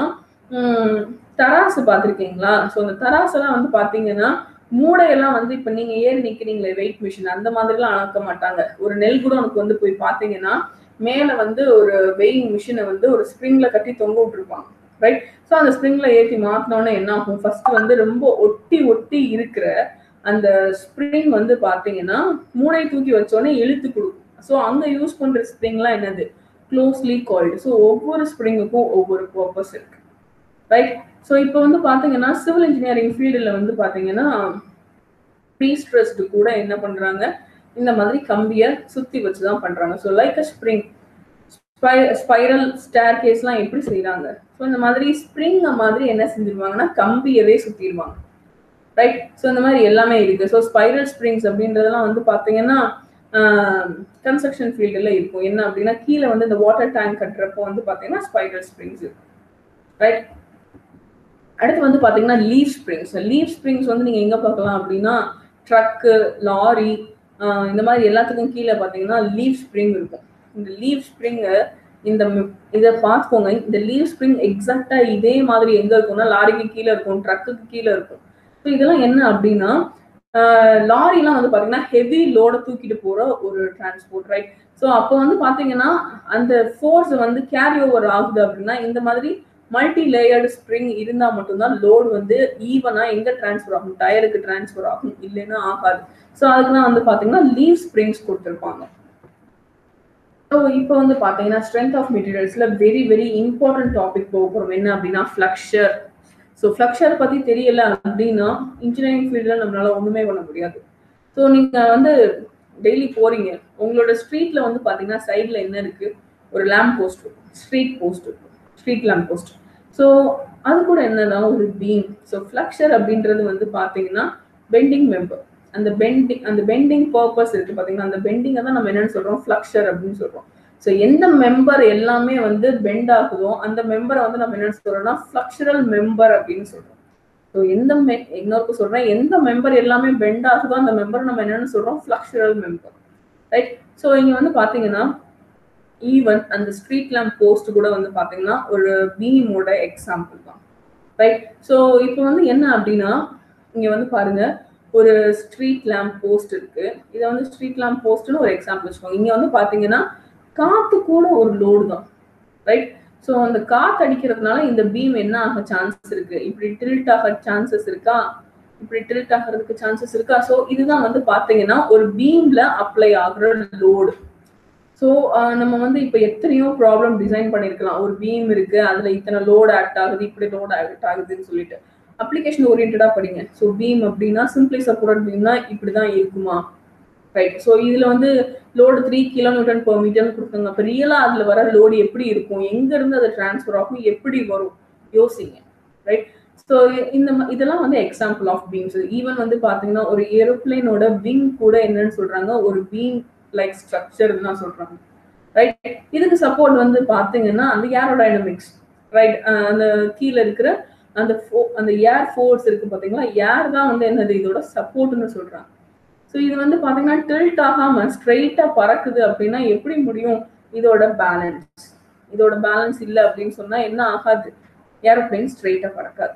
தராசு பார்த்துருக்கீங்களா ஸோ அந்த தராசெல்லாம் வந்து பார்த்தீங்கன்னா மூடையெல்லாம் வந்து இப்போ நீங்க ஏறி நிக்கிறீங்களே வெயிட் மிஷின் அந்த மாதிரிலாம் அளக்க மாட்டாங்க ஒரு நெல் கூட உனக்கு வந்து போய் பார்த்தீங்கன்னா மேலே வந்து ஒரு வெயிங் மிஷினை வந்து ஒரு ஸ்ப்ரிங்ல கட்டி தொங்க விட்டுருப்பாங்க ரைட் ஸோ அந்த ஸ்ப்ரிங்ல ஏற்றி மாத்தினோன்னே என்ன ஆகும் ஃபர்ஸ்ட் வந்து ரொம்ப ஒட்டி ஒட்டி இருக்கிற அந்த ஸ்ப்ரிங் வந்து பார்த்தீங்கன்னா மூளை தூக்கி வச்சோடனே இழுத்து கொடுக்கும் ஸோ அங்கே யூஸ் பண்ற ஸ்ப்ரிங்லாம் என்னது க்ளோஸ்லி கால்டு ஸோ ஒவ்வொரு ஸ்ப்ரிங்குக்கும் ஒவ்வொரு பர்பஸ் இருக்கு ரைட் ஸோ இப்போ வந்து பார்த்தீங்கன்னா சிவில் இன்ஜினியரிங் ஃபீல்டில் வந்து பார்த்தீங்கன்னா ப்ரீ ஸ்ட்ரெஸ்டு கூட என்ன பண்ணுறாங்க இந்த மாதிரி கம்பியை சுற்றி வச்சு தான் பண்ணுறாங்க so like a spring spiral stair கேஸ்லாம் எப்படி செய்கிறாங்க ஸோ இந்த மாதிரி ஸ்ப்ரிங் மாதிரி என்ன செஞ்சிருவாங்கன்னா கம்பியவே சுற்றிடுவாங்க ரைட் ஸோ இந்த மாதிரி எல்லாமே இருக்கு ஸோ ஸ்பைரல் ஸ்ப்ரிங்ஸ் அப்படின்றதெல்லாம் வந்து பார்த்தீங்கன்னா கன்ஸ்ட்ரக்ஷன் ஃபீல்டில் இருக்கும் என்ன அப்படின்னா கீழே வந்து இந்த வாட்டர் டேங்க் கட்டுறப்போ வந்து பார்த்தீங்கன்னா ஸ்பைரல் ஸ்ப்ரிங்ஸ் இருக்கும் ரைட் அடுத்து வந்து பார்த்தீங்கன்னா லீவ் ஸ்ப்ரிங்ஸ் லீவ் ஸ்ப்ரிங்ஸ் வந்து நீங்கள் எங்கே பார்க்கலாம் அப்படின்னா ட்ரக்கு லாரி இந்த மாதிரி எல்லாத்துக்கும் கீழே பார்த்தீங்கன்னா லீவ் ஸ்ப்ரிங் இருக்கும் இந்த லீவ் ஸ்ப்ரிங்கை இந்த இதை பார்த்துக்கோங்க இந்த லீவ் ஸ்ப்ரிங் எக்ஸாக்டாக இதே மாதிரி எங்கே இருக்கும்னா லாரிக்கு கீழே இருக்கும் ட்ரக்குக்கு கீழே இருக்கும் ஸோ இதெல்லாம் என்ன அப்படின்னா லாரிலாம் வந்து பார்த்தீங்கன்னா ஹெவி லோடை தூக்கிட்டு போகிற ஒரு டிரான்ஸ்போர்ட் ரைட் ஸோ அப்போ வந்து பார்த்தீங்கன்னா அந்த ஃபோர்ஸ் வந்து கேரி ஓவர் ஆகுது அப்படின்னா இந்த மாதிரி மல்டி லேயர்டு ஸ்ப்ரிங் இருந்தால் மட்டும்தான் லோடு வந்து ஈவனாக எங்கே டிரான்ஸ்ஃபர் ஆகும் டயருக்கு டிரான்ஸ்ஃபர் ஆகும் இல்லைன்னா ஆகாது ஸோ அதுக்கு தான் வந்து பார்த்தீங்கன்னா லீவ் ஸ்ப்ரிங்ஸ் கொடுத்துருப்பாங்க ஸோ இப்போ வந்து பார்த்தீங்கன்னா ஸ்ட்ரென்த் ஆஃப் மெட்டீரியல்ஸில் வெரி வெரி இம்பார்ட்டன்ட் டாபிக் போக போகிறோம் என்ன அப்படின்னா ஃப்ளக்ஷர் ஸோ ஃப்ளக்ஷர் பற்றி தெரியல அப்படின்னா இன்ஜினியரிங் ஃபீல்டில் நம்மளால ஒன்றுமே பண்ண முடியாது ஸோ நீங்கள் வந்து டெய்லி போகிறீங்க உங்களோட ஸ்ட்ரீட்டில் வந்து பார்த்தீங்கன்னா சைடில் என்ன இருக்குது ஒரு லேம்ப் போஸ்ட் இருக்கும் ஸ்ட்ரீட் போஸ்ட் இருக்கும் ஸ்ட்ரீட் லேம்ப் போஸ்ட் ஸோ அது கூட என்னதான் ஒரு பீம் ஸோ ஃப்ளக்ஷர் அப்படின்றது வந்து பார்த்தீங்கன்னா பெண்டிங் மெம்பர் அந்த பெண்டிங் அந்த பெண்டிங் பர்பஸ் இருக்கு பார்த்தீங்கன்னா அந்த பெண்டிங்கை தான் நம்ம என்னன்னு சொல்றோம் ஃப்ளக்ஷர் அப்படின்னு சொல்றோம் ஸோ எந்த மெம்பர் எல்லாமே வந்து பெண்ட் ஆகுதோ அந்த மெம்பரை வந்து நம்ம என்னன்னு சொல்றோம்னா ஃப்ளக்ஷரல் மெம்பர் அப்படின்னு சொல்றோம் ஸோ எந்த மெ இன்னொருக்கு சொல்றேன் எந்த மெம்பர் எல்லாமே பெண்ட் ஆகுதோ அந்த மெம்பர் நம்ம என்னன்னு சொல்றோம் ஃப்ளக்ஷரல் மெம்பர் ரைட் ஸோ இங்க வந்து பாத்தீங்கன்னா ஈவன் அந்த ஸ்ட்ரீட் லேம்ப் போஸ்ட் கூட வந்து பாத்தீங்கன்னா ஒரு பீமோட எக்ஸாம்பிள் தான் ரைட் ஸோ இப்போ வந்து என்ன அப்படின்னா இங்க வந்து பாருங்க ஒரு ஸ்ட்ரீட் லேம்ப் போஸ்ட் இருக்கு இதை வந்து ஸ்ட்ரீட் லேம்ப் போஸ்ட்னு ஒரு எக்ஸாம்பிள் வச்சுக்கோங்க இங்க வந்து பாத்தீங்கன்னா காத்து கூட ஒரு லோடு தான் ரைட் ஸோ அந்த காத்து அடிக்கிறதுனால இந்த பீம் என்ன ஆக சான்சஸ் இருக்கு இப்படி டில்ட் ஆக சான்சஸ் இருக்கா இப்படி டில்ட் ஆகிறதுக்கு சான்சஸ் இருக்கா ஸோ இதுதான் வந்து பாத்தீங்கன்னா ஒரு பீம்ல அப்ளை ஆகுற லோடு ஸோ நம்ம வந்து இப்போ எத்தனையோ ப்ராப்ளம் டிசைன் பண்ணியிருக்கலாம் ஒரு பீம் இருக்கு அதுல இத்தனை லோடு ஆக்ட் ஆகுது இப்படி லோடு ஆக்ட் ஆகுதுன்னு சொல்லிட்டு அப்ளிகேஷன் ஓரியன்டா படிங்க ஸோ பீம் அப்படின்னா சிம்பிளி சப்போர்ட் பீம்னா இப்படிதான் இருக்குமா ரைட் ஸோ இதுல வந்து லோடு த்ரீ கிலோமீட்டர் பெர் மீட்டர்னு கொடுத்தாங்க அப்போ ரியலாக அதுல வர லோடு எப்படி இருக்கும் எங்க இருந்து அது டிரான்ஸ்ஃபர் ஆகும் எப்படி வரும் யோசிங்க ரைட் ஸோ இந்த ம- இதெல்லாம் வந்து எக்ஸாம்பிள் ஆஃப் பீம்ஸ் ஈவன் வந்து பாத்தீங்கன்னா ஒரு ஏரோப்ளேனோட விங் கூட என்னன்னு சொல்றாங்க ஒரு பீம் லைக் ஸ்ட்ரக்சர் தான் சொல்றாங்க ரைட் இதுக்கு சப்போர்ட் வந்து பாத்தீங்கன்னா அந்த ஏரோடைனமிக்ஸ் ரைட் அந்த கீழே இருக்கிற அந்த fo- அந்த ஏர் ஃபோர்ஸ் இருக்கு பாத்தீங்களா ஏர் தான் வந்து என்னது இதோட சப்போர்ட்னு சொல்றாங்க ஸோ இது வந்து பாத்தீங்கன்னா டில்ட் ஆகாம ஸ்ட்ரெயிட்டா பறக்குது அப்படின்னா எப்படி முடியும் இதோட பேலன்ஸ் இதோட பேலன்ஸ் இல்லை அப்படின்னு சொன்னா என்ன ஆகாது ஏரோப்ளேன் ஸ்ட்ரெயிட்டா பறக்காது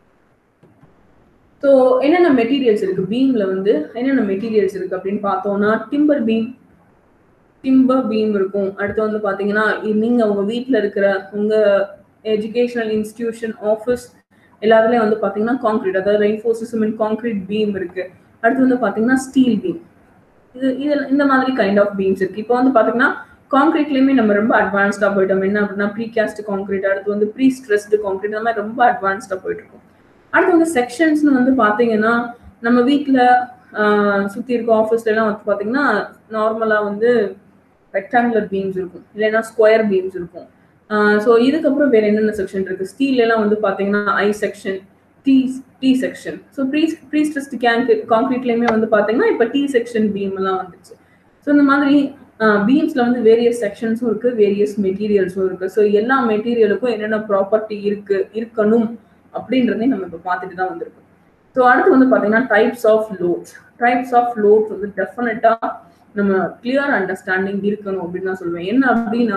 ஸோ என்னென்ன மெட்டீரியல்ஸ் இருக்கு பீம்ல வந்து என்னென்ன மெட்டீரியல்ஸ் இருக்கு அப்படின்னு பார்த்தோம்னா டிம்பர் பீம் டிம்பர் பீம் இருக்கும் அடுத்து வந்து பாத்தீங்கன்னா இ- நீங்க உங்க வீட்ல இருக்கிற உங்க எஜுகேஷனல் இன்ஸ்டிடியூஷன் ஆஃபீஸ் எல்லாத்துலயும் வந்து பாத்தீங்கன்னா கான்கிரீட் அதாவது ரெயின்ஃபோர்ஸ் சிமெண்ட் கான்கிரீட் பீம் இருக்கு அடுத்து வந்து பாத்தீங்கன்னா ஸ்டீல் பீம் இது இது இந்த மாதிரி கைண்ட் ஆஃப் பீம்ஸ் இருக்கு இப்போ வந்து பாத்தீங்கன்னா கான்கிரீட்லயுமே நம்ம ரொம்ப அட்வான்ஸ்டா போயிட்டோம் என்ன அப்படின்னா ப்ரீ காஸ்ட் கான்கிரீட் அடுத்து வந்து ப்ரீ ஸ்ட்ரெஸ்டு கான்கிரீட் அந்த மாதிரி ரொம்ப அட்வான்ஸ்டா போயிட்டு இருக்கோம் அடுத்து வந்து செக்ஷன்ஸ்னு வந்து பாத்தீங்கன்னா நம்ம வீட்ல ஆஹ், சுத்தி இருக்க ஆஃபீஸ்ல எல்லாம் வந்து பாத்தீங்கன்னா நார்மலா வந்து ரெக்டாங்குலர் பீம்ஸ் இருக்கும் இல்லைன்னா ஸ்கொயர் பீம்ஸ் இருக்கும் ஸோ இதுக்கப்புறம் வேற என்னென்ன செக்ஷன் இருக்கு ஸ்டீல் எல்லாம் வந்து பாத்தீங்கன்னா I section T T section so pre pre stressed கேங்க் கான்கிரீட்லயுமே வந்து பாத்தீங்கன்னா இப்போ டி செக்ஷன் பீம் எல்லாம் வந்துச்சு ஸோ இந்த மாதிரி பீம்ஸ்ல வந்து வேரியஸ் செக்ஷன்ஸும் இருக்கு வேரியஸ் மெட்டீரியல்ஸும் இருக்கு ஸோ எல்லா மெட்டீரியலுக்கும் என்னென்ன ப்ராப்பர்ட்டி இருக்கு இருக்கணும் அப்படின்றதையும் நம்ம இப்போ பார்த்துட்டு தான் வந்திருக்கோம் ஸோ அடுத்து வந்து பார்த்தீங்கன்னா types of loads types of loads வந்து டெஃபினட்டா நம்ம கிளியர் அண்டர்ஸ்டாண்டிங் இருக்கணும் அப்படின்னு தான் சொல்லுவேன் என்ன அப்படின்னா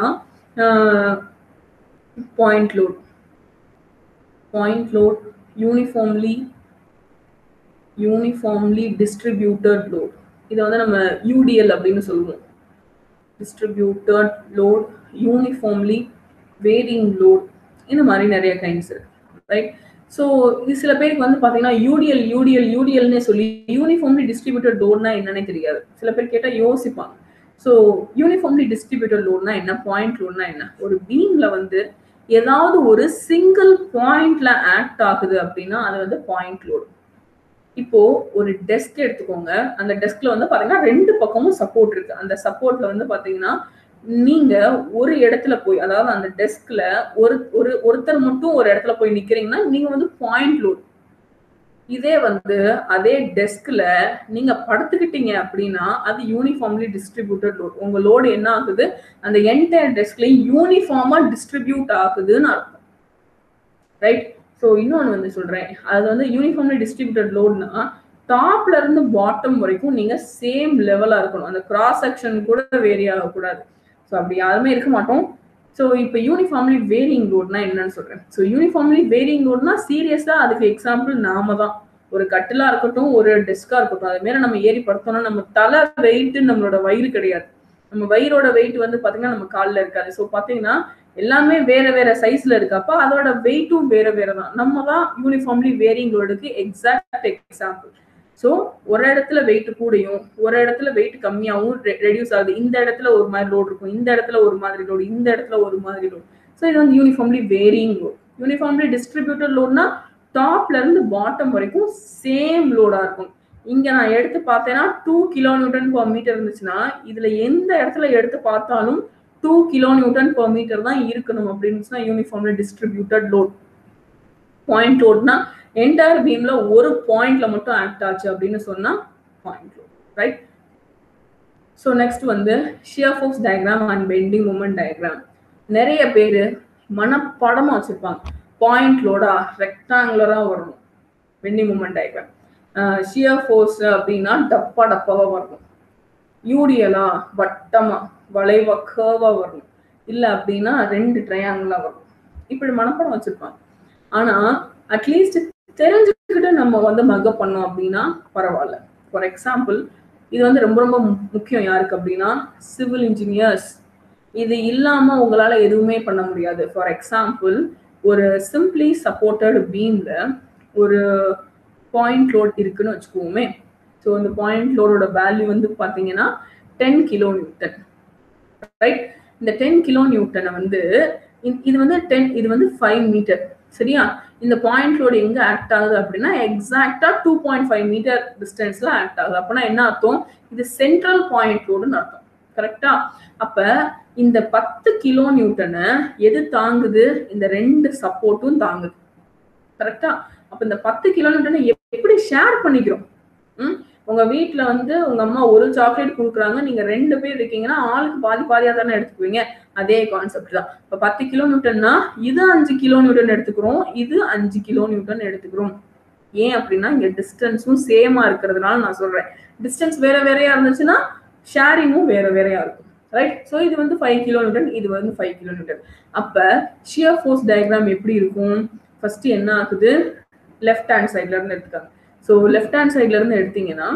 point load point load uniformly uniformly distributed load இதை வந்து நம்ம யூடிஎல் அப்படின்னு சொல்லுவோம் distributed load uniformly varying load இந்த மாதிரி நிறைய கைண்ட்ஸ் இருக்கு ரைட் ஸோ இது சில பேருக்கு வந்து பார்த்தீங்கன்னா யூடிஎல் யூடிஎல் யூடிஎல்னே சொல்லி யூனிஃபார்ம்லி டிஸ்ட்ரிபியூட்டட் லோட்னா என்னன்னே தெரியாது சில பேர் கேட்டால் யோசிப்பாங்க ஸோ யூனிஃபார்ம்லி டிஸ்ட்ரிபியூட்டட் லோட்னா என்ன பாயிண்ட் லோட்னா என்ன ஒரு பீம்ல வந்து ஏதாவது ஒரு சிங்கிள் பாயிண்ட்ல ஆக்ட் ஆகுது அப்படின்னா அது வந்து பாயிண்ட் லோடு இப்போ ஒரு டெஸ்க் எடுத்துக்கோங்க அந்த டெஸ்க்ல வந்து பாத்தீங்கன்னா ரெண்டு பக்கமும் சப்போர்ட் இருக்கு அந்த சப்போர்ட்ல வந்து பாத்தீங்கன்னா நீங்க ஒரு இடத்துல போய் அதாவது அந்த டெஸ்க்ல ஒரு ஒரு ஒருத்தர் மட்டும் ஒரு இடத்துல போய் நிக்கிறீங்கன்னா நீங்க வந்து பாயிண்ட் லோட் இதே வந்து அதே டெஸ்க்ல நீங்க படுத்துக்கிட்டீங்க அப்படின்னா அது யூனிஃபார்ம்லி டிஸ்ட்ரிபியூட்டட் லோட் உங்க லோடு என்ன ஆகுது அந்த என்டையர் டெஸ்க்லயும் யூனிஃபார்மா டிஸ்ட்ரிபியூட் ஆகுதுன்னு அர்த்தம் ரைட் ஸோ இன்னொன்று வந்து சொல்றேன் அது வந்து யூனிஃபார்ம்லி டிஸ்ட்ரிபியூட்டட் லோட்னா டாப்ல இருந்து பாட்டம் வரைக்கும் நீங்க சேம் லெவலா இருக்கணும் அந்த கிராஸ் செக்ஷன் கூட வேரி ஆகக்கூடாது ஸோ அப்படி யாருமே இருக்க மாட்டோம் ஸோ இப்போ யூனிஃபார்ம்லி வேரிங் லோட்னா என்னன்னு சொல்றேன் ஸோ யூனிஃபார்ம்லி வேரிங் லோட்னா சீரியஸா அதுக்கு எக்ஸாம்பிள் நாம தான் ஒரு கட்டிலா இருக்கட்டும் ஒரு டெஸ்கா இருக்கட்டும் அது மேல நம்ம ஏறி படுத்தோம்னா நம்ம தலை வெயிட் நம்மளோட வயிறு கிடையாது நம்ம வயிறோட வெயிட் வந்து பாத்தீங்கன்னா நம்ம கால்ல இருக்காது ஸோ பாத்தீங்கன்னா எல்லாமே வேற வேற சைஸ்ல இருக்கு அப்ப அதோட வெயிட்டும் வேற வேற தான் நம்ம தான் யூனிஃபார்ம்லி வேரிங் லோடுக்கு எக்ஸாக்ட் எக்ஸாம்பிள் ஸோ ஒரு இடத்துல வெயிட் கூடையும் ஒரு இடத்துல வெயிட் கம்மியாகவும் ரெடியூஸ் ஆகுது இந்த இடத்துல ஒரு மாதிரி லோடு இருக்கும் இந்த இடத்துல ஒரு மாதிரி லோடு இந்த இடத்துல ஒரு மாதிரி லோடு ஸோ இது வந்து uniformly varying load uniformly distributed லோட்னா டாப்ல இருந்து பாட்டம் வரைக்கும் சேம் லோடா இருக்கும் இங்க நான் எடுத்து பார்த்தேன்னா two kilo newton per metre இருந்துச்சுன்னா இதுல எந்த இடத்துல எடுத்து பார்த்தாலும் two kilo newton per metre தான் இருக்கணும் அப்படின்னு யூனிஃபார்ம்ல டிஸ்ட்ரிபியூட்டட் லோட் பாயிண்ட் லோட்னா என்டையர் பீம்ல ஒரு பாயிண்ட்ல மட்டும் ஆக்ட் ஆச்சு அப்படின்னு சொன்னா point load right so next வந்து shear force diagram and bending moment diagram நிறைய பேர் மனப்படமா வச்சிருப்பாங்க பாயிண்ட் லோடா ரெக்டாங்குலரா வரணும் bending moment diagram shear force அப்படின்னா டப்பா டப்பாவா வரணும் யூடியலா வட்டமா வளைவா கேர்வா வரணும் இல்லை அப்படின்னா ரெண்டு ட்ரையாங்கிளா வரணும் இப்படி மனப்படம் வச்சிருப்பாங்க ஆனா அட்லீஸ்ட் தெரிஞ்சுக்கிட்டு நம்ம வந்து மக்கப் பண்ணோம் அப்படின்னா பரவாயில்ல ஃபார் எக்ஸாம்பிள் இது வந்து ரொம்ப ரொம்ப முக்கியம் யாருக்கு அப்படின்னா சிவில் இன்ஜினியர்ஸ் இது இல்லாம உங்களால எதுவுமே பண்ண முடியாது ஃபார் எக்ஸாம்பிள் ஒரு சிம்பிளி சப்போர்ட்டட் பீம்ல ஒரு பாயிண்ட் லோட் இருக்குன்னு வச்சுக்கோமே ஸோ இந்த பாயிண்ட் லோடோட வேல்யூ வந்து பார்த்தீங்கன்னா டென் கிலோ நியூட்டன் ரைட் இந்த டென் கிலோ நியூட்டனை வந்து இது வந்து டென் இது வந்து ஃபைவ் மீட்டர் சரியா இந்த பாயிண்ட் லோடு எங்க ஆக்ட் ஆகுது அப்படின்னா எக்ஸாக்டா டூ பாயிண்ட் ஃபைவ் மீட்டர் டிஸ்டன்ஸ்ல ஆக்ட் ஆகுது அப்படின்னா என்ன அர்த்தம் இது சென்ட்ரல் பாயிண்ட் லோடுன்னு அர்த்தம் கரெக்டா அப்ப இந்த பத்து கிலோ நியூட்டனை எது தாங்குது இந்த ரெண்டு சப்போர்ட்டும் தாங்குது கரெக்டா அப்ப இந்த பத்து கிலோ நியூட்டனை எப்படி ஷேர் பண்ணிக்கிறோம் ம் உங்க வீட்ல வந்து உங்க அம்மா ஒரு சாக்லேட் கொடுக்குறாங்க நீங்க ரெண்டு பேர் இருக்கீங்கன்னா ஆளுக்கு பாதி பாதியா தானே எடுத்துக்குவீங்க அதே கான்செப்ட் தான் இப்ப பத்து கிலோ நியூட்டன்னா இது அஞ்சு கிலோ நியூட்டன் எடுத்துக்கிறோம் இது அஞ்சு கிலோ நியூட்டன் எடுத்துக்கிறோம் ஏன் அப்படின்னா இங்க டிஸ்டன்ஸும் சேமா இருக்கிறதுனால நான் சொல்றேன் டிஸ்டன்ஸ் வேற வேறையா இருந்துச்சுன்னா ஷேரிங்கும் வேற வேறையா இருக்கும் ரைட் ஸோ இது வந்து ஃபைவ் கிலோ நியூட்டன் இது வந்து ஃபைவ் கிலோ நியூட்டன் அப்ப ஷியர் ஃபோர்ஸ் டயக்ராம் எப்படி இருக்கும் ஃபர்ஸ்ட் என்ன ஆகுது லெஃப்ட் ஹேண்ட் சைட்ல இருந்து எடுத்துக்காங்க ஸோ லெஃப்ட் ஹேண்ட் சைட்ல இருந்து எடுத்தீங்கன்னா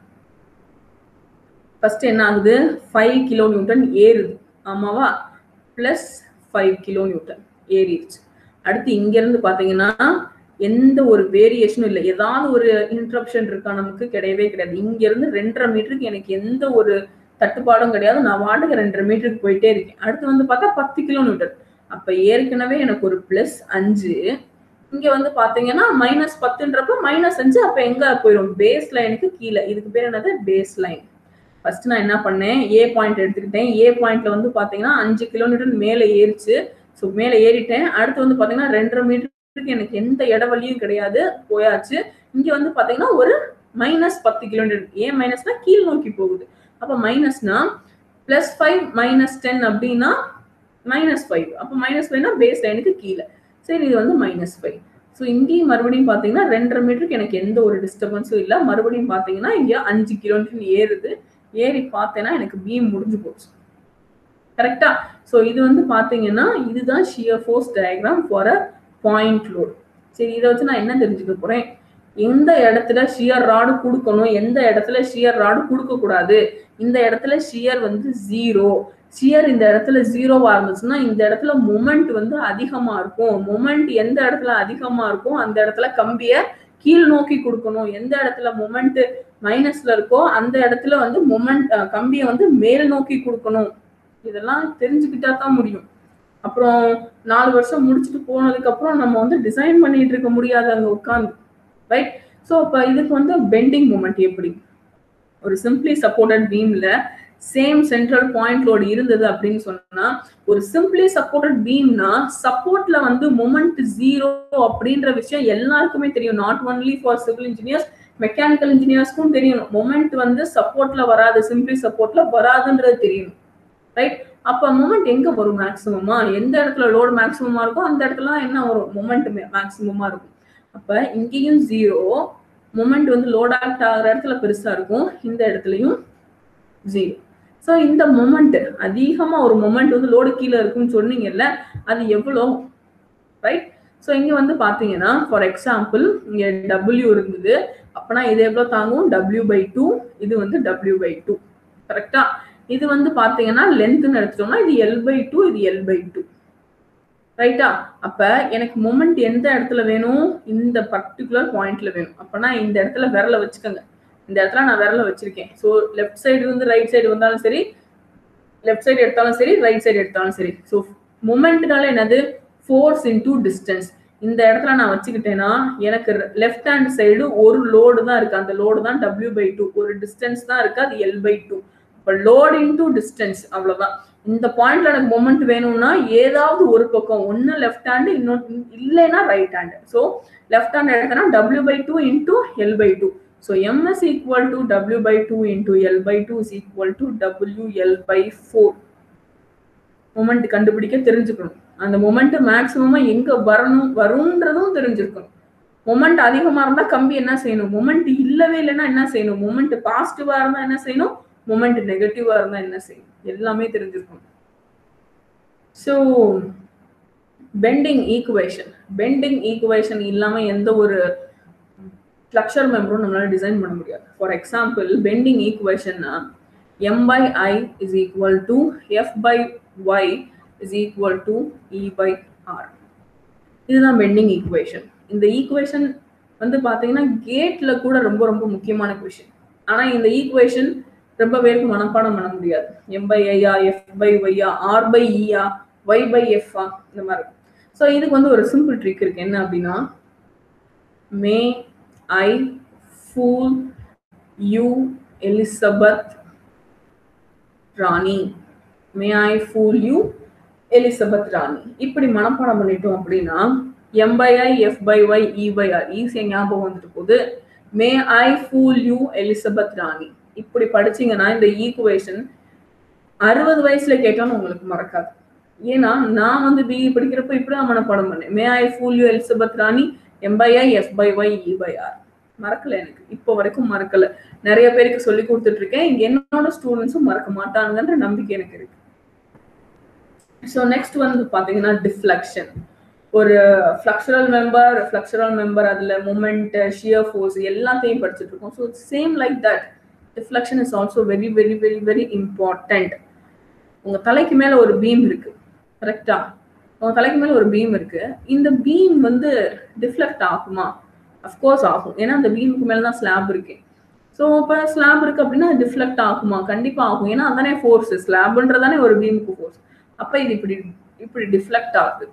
ஃபர்ஸ்ட் என்ன ஆகுது ஃபைவ் கிலோ நியூட்டன் ஏறுது ஆமாவா பிளஸ் ஃபைவ் கிலோ நியூட்டன் ஏறிடுச்சு அடுத்து இங்க இருந்து பாத்தீங்கன்னா எந்த ஒரு வேரியேஷனும் இல்லை ஏதாவது ஒரு இன்ட்ரப்ஷன் இருக்கா நமக்கு கிடையவே கிடையாது இங்க இருந்து ரெண்டரை மீட்டருக்கு எனக்கு எந்த ஒரு தட்டுப்பாடும் கிடையாது நான் வாட்டுக்கு ரெண்டரை மீட்டருக்கு போயிட்டே இருக்கேன் அடுத்து வந்து பார்த்தா பத்து கிலோ நியூட்டன் அப்ப ஏற்கனவே எனக்கு ஒரு பிளஸ் அஞ்சு இங்க வந்து பாத்தீங்கன்னா மைனஸ் பத்துன்றப்ப மைனஸ் அஞ்சு அப்ப எங்க போயிடும் பேஸ் லைனுக்கு கீழே இதுக்கு பேர் என்னது பேஸ் லைன் ஃபர்ஸ்ட் நான் என்ன பண்ணேன் ஏ பாயிண்ட் எடுத்துக்கிட்டேன் ஏ பாயிண்ட்ல வந்து பாத்தீங்கன்னா அஞ்சு கிலோமீட்டர் மேல ஏறிச்சு ஸோ மேல ஏறிட்டேன் அடுத்து வந்து பாத்தீங்கன்னா ரெண்டரை மீட்டருக்கு எனக்கு எந்த இடவழியும் கிடையாது போயாச்சு இங்க வந்து பாத்தீங்கன்னா ஒரு மைனஸ் பத்து கிலோமீட்டர் ஏன் மைனஸ்னா கீழ் நோக்கி போகுது அப்ப மைனஸ்னா பிளஸ் ஃபைவ் மைனஸ் டென் அப்படின்னா மைனஸ் ஃபைவ் அப்போ மைனஸ் ஃபைவ்னா பேஸ் லைனுக்கு கீழே சரி இது வந்து மைனஸ் ஃபைவ் ஸோ இங்கேயும் மறுபடியும் பார்த்தீங்கன்னா ரெண்டரை மீட்டருக்கு எனக்கு எந்த ஒரு டிஸ்டர்பன்ஸும் இல்லை மறுபடியும் பார்த்தீங்கன்னா இங்கே அஞ்சு கிலோமீட்டர் ஏறுது ஏறி பார்த்தேன்னா எனக்கு பீம் முடிஞ்சு போச்சு கரெக்டா ஸோ இது வந்து பார்த்தீங்கன்னா இதுதான் shear force diagram for a point load சரி இதை வச்சு நான் என்ன தெரிஞ்சுக்க போறேன் எந்த இடத்துல ஷியர் ராடு கொடுக்கணும் எந்த இடத்துல ஷியர் ராடு கொடுக்க கூடாது இந்த இடத்துல ஷியர் வந்து ஜீரோ ஷியர் இந்த இடத்துல ஜீரோவா இருந்துச்சுன்னா இந்த இடத்துல மொமெண்ட் வந்து அதிகமா இருக்கும் மொமெண்ட் எந்த இடத்துல அதிகமா இருக்கும் அந்த இடத்துல கம்பிய கீழ் நோக்கி கொடுக்கணும் எந்த இடத்துல மொமெண்ட் மைனஸ்ல இருக்கோ அந்த இடத்துல வந்து மொமெண்ட் கம்பியை வந்து மேல் நோக்கி கொடுக்கணும் இதெல்லாம் தெரிஞ்சுக்கிட்டா தான் முடியும் அப்புறம் நாலு வருஷம் முடிச்சுட்டு போனதுக்கு அப்புறம் நம்ம வந்து டிசைன் பண்ணிட்டு இருக்க முடியாது அங்க உட்காந்து ரைட் ஸோ அப்ப இதுக்கு வந்து பெண்டிங் மூமெண்ட் எப்படி ஒரு சிம்பிளி சப்போர்ட்டட் பீம்ல சேம் சென்ட்ரல் பாயிண்ட் லோடு இருந்தது அப்படின்னு சொன்னா ஒரு சிம்பிளி சப்போர்ட்டட் பீம்னா சப்போர்ட்ல வந்து மொமெண்ட் ஜீரோ அப்படின்ற விஷயம் எல்லாருக்குமே தெரியும் not only for civil engineers mechanical இன்ஜினியர்ஸ்க்கும் தெரியும் மொமெண்ட் வந்து சப்போர்ட்ல வராது சிம்பிளி சப்போர்ட்ல வராதுன்றது தெரியும் ரைட் அப்ப மொமெண்ட் எங்க வரும் மேக்சிமமா எந்த இடத்துல லோடு மேக்சிமமா இருக்கோ அந்த இடத்துல என்ன வரும் மொமெண்ட் மேக்சிமமா இருக்கும் அப்ப இங்கேயும் ஜீரோ மொமெண்ட் வந்து லோட் ஆக்ட் ஆகிற இடத்துல பெருசா இருக்கும் இந்த இடத்துலயும் ஜீரோ ஸோ இந்த மொமெண்ட் அதிகமா ஒரு மொமெண்ட் வந்து லோடு கீழே இருக்குன்னு சொன்னீங்கல்ல அது எவ்வளோ ரைட் ஸோ இங்க வந்து பாத்தீங்கன்னா ஃபார் எக்ஸாம்பிள் இங்க டபிள்யூ இருந்தது அப்பனா இது எவ்வளோ தாங்கும் டபிள்யூ பை டூ இது வந்து டபிள்யூ பை டூ கரெக்டா இது வந்து பாத்தீங்கன்னா லென்த்னு எடுத்துட்டோம்னா இது எல் பை டூ இது எல் பை டூ ரைட்டா அப்ப எனக்கு மொமெண்ட் எந்த இடத்துல வேணும் இந்த பர்டிகுலர் பாயிண்ட்ல வேணும் அப்பனா இந்த இடத்துல விரல வச்சுக்கோங்க இந்த இடத்துல நான் விரல வச்சிருக்கேன் ஸோ லெஃப்ட் சைடு இருந்து ரைட் சைடு வந்தாலும் சரி லெஃப்ட் சைடு எடுத்தாலும் சரி ரைட் சைடு எடுத்தாலும் சரி ஸோ மொமெண்ட்னால என்னது ஃபோர்ஸ் இன்டூ டிஸ்டன்ஸ் இந்த இடத்துல நான் வச்சுக்கிட்டேன்னா எனக்கு லெஃப்ட் ஹேண்ட் சைடு ஒரு லோடு தான் இருக்கு அந்த லோடு தான் டபிள்யூ பை டூ ஒரு டிஸ்டன்ஸ் தான் இருக்கு அது எல் பை டூ இப்போ லோட் இன்டூ டிஸ்டன்ஸ் அவ்வளவுதான் இந்த பாயிண்ட்ல எனக்கு மொமெண்ட் வேணும்னா ஏதாவது ஒரு பக்கம் ஒன்னு லெஃப்ட் ஹேண்டு இன்னொன்று இல்லைன்னா right hand so left hand எடுத்தனா W by two into L by two so M is equal to W by two into L by two is equal to W L by four moment கண்டுபிடிக்க தெரிஞ்சுக்கணும் அந்த moment மேக்சிமமா எங்க வரணும் வரும்ன்றதும் தெரிஞ்சிருக்கணும் moment அதிகமா இருந்தா கம்பி என்ன செய்யணும் மொமெண்ட் இல்லவே இல்லைன்னா என்ன செய்யணும் மொமெண்ட் பாசிட்டிவா இருந்தா என்ன செய்யணும் மொமெண்ட் நெகட்டிவா இருந்தா என்ன செய்யும் எல்லாமே தெரிஞ்சிருக்கும் so bending equation bending equation இல்லாம எந்த ஒரு ஸ்ட்ரக்சர் மெம்பரும் நம்மளால டிசைன் பண்ண முடியாது ஃபார் எக்ஸாம்பிள் பெண்டிங் ஈக்குவேஷன்னா M by I is equal to F by Y is equal to E by R இதுதான் பெண்டிங் ஈக்குவேஷன் இந்த ஈக்குவேஷன் வந்து பார்த்தீங்கன்னா கேட்ல கூட ரொம்ப ரொம்ப முக்கியமான கொஷின் ஆனால் இந்த ஈக்குவேஷன் ரொம்ப பேருக்கு மனப்பாடம் பண்ண முடியாது எம் பை ஐயா எஃப் பை ஒய்யா ஆர் பை இயா ஒய் பை எஃப்ஆ இந்த மாதிரி இருக்கும் ஸோ இதுக்கு வந்து ஒரு சிம்பிள் ட்ரிக் இருக்கு என்ன அப்படின்னா may I fool you Elizabeth ராணி may I fool you Elizabeth ராணி இப்படி மனப்பாடம் பண்ணிட்டோம் அப்படின்னா M by I F by Y E by R ஈஸியாக ஞாபகம் வந்துட்டு போகுது may I fool you Elizabeth ராணி இப்படி படிச்சீங்கன்னா இந்த ஈக்குவேஷன் அறுபது வயசுல கேட்டாலும் உங்களுக்கு மறக்காது ஏன்னா நான் வந்து பிஇ படிக்கிறப்ப இப்படி தான் மனப்பாடம் பண்ணேன் may I fool you Elizabeth ராணி M by I F by Y E by R மறக்கல எனக்கு இப்போ வரைக்கும் மறக்கல நிறைய பேருக்கு சொல்லி கொடுத்துட்டு இருக்கேன் என்னோட ஸ்டூடெண்ட்ஸும் மறக்க மாட்டாங்கன்ற நம்பிக்கை எனக்கு இருக்கு ஸோ நெக்ஸ்ட் வந்து பார்த்தீங்கன்னா டிஃப்ளெக்ஷன் ஒரு ஃப்ளக்சுரல் மெம்பர் ஃப்ளக்சுரல் மெம்பர் அதில் மூமெண்ட் ஷியர் ஃபோர்ஸ் எல்லாத்தையும் படிச்சுட்டு இருக்கோம் so same like that deflection is also very very very very important உங்கள் தலைக்கு மேலே ஒரு பீம் இருக்கு கரெக்டா உங்கள் தலைக்கு மேலே ஒரு பீம் இருக்கு இந்த பீம் வந்து டிஃப்ளெக்ட் ஆகுமா அஃப்கோர்ஸ் ஆகும் ஏன்னா அந்த பீமுக்கு மேலே தான் ஸ்லாப் இருக்கு ஸோ இப்போ ஸ்லாப் இருக்கு அப்படின்னா டிஃப்ளெக்ட் ஆகுமா கண்டிப்பாக ஆகும் ஏன்னா அதானே ஃபோர்ஸ் ஸ்லாப்ன்றதானே ஒரு பீமுக்கு ஃபோர்ஸ் அப்போ இது இப்படி இப்படி டிஃப்ளெக்ட் ஆகுது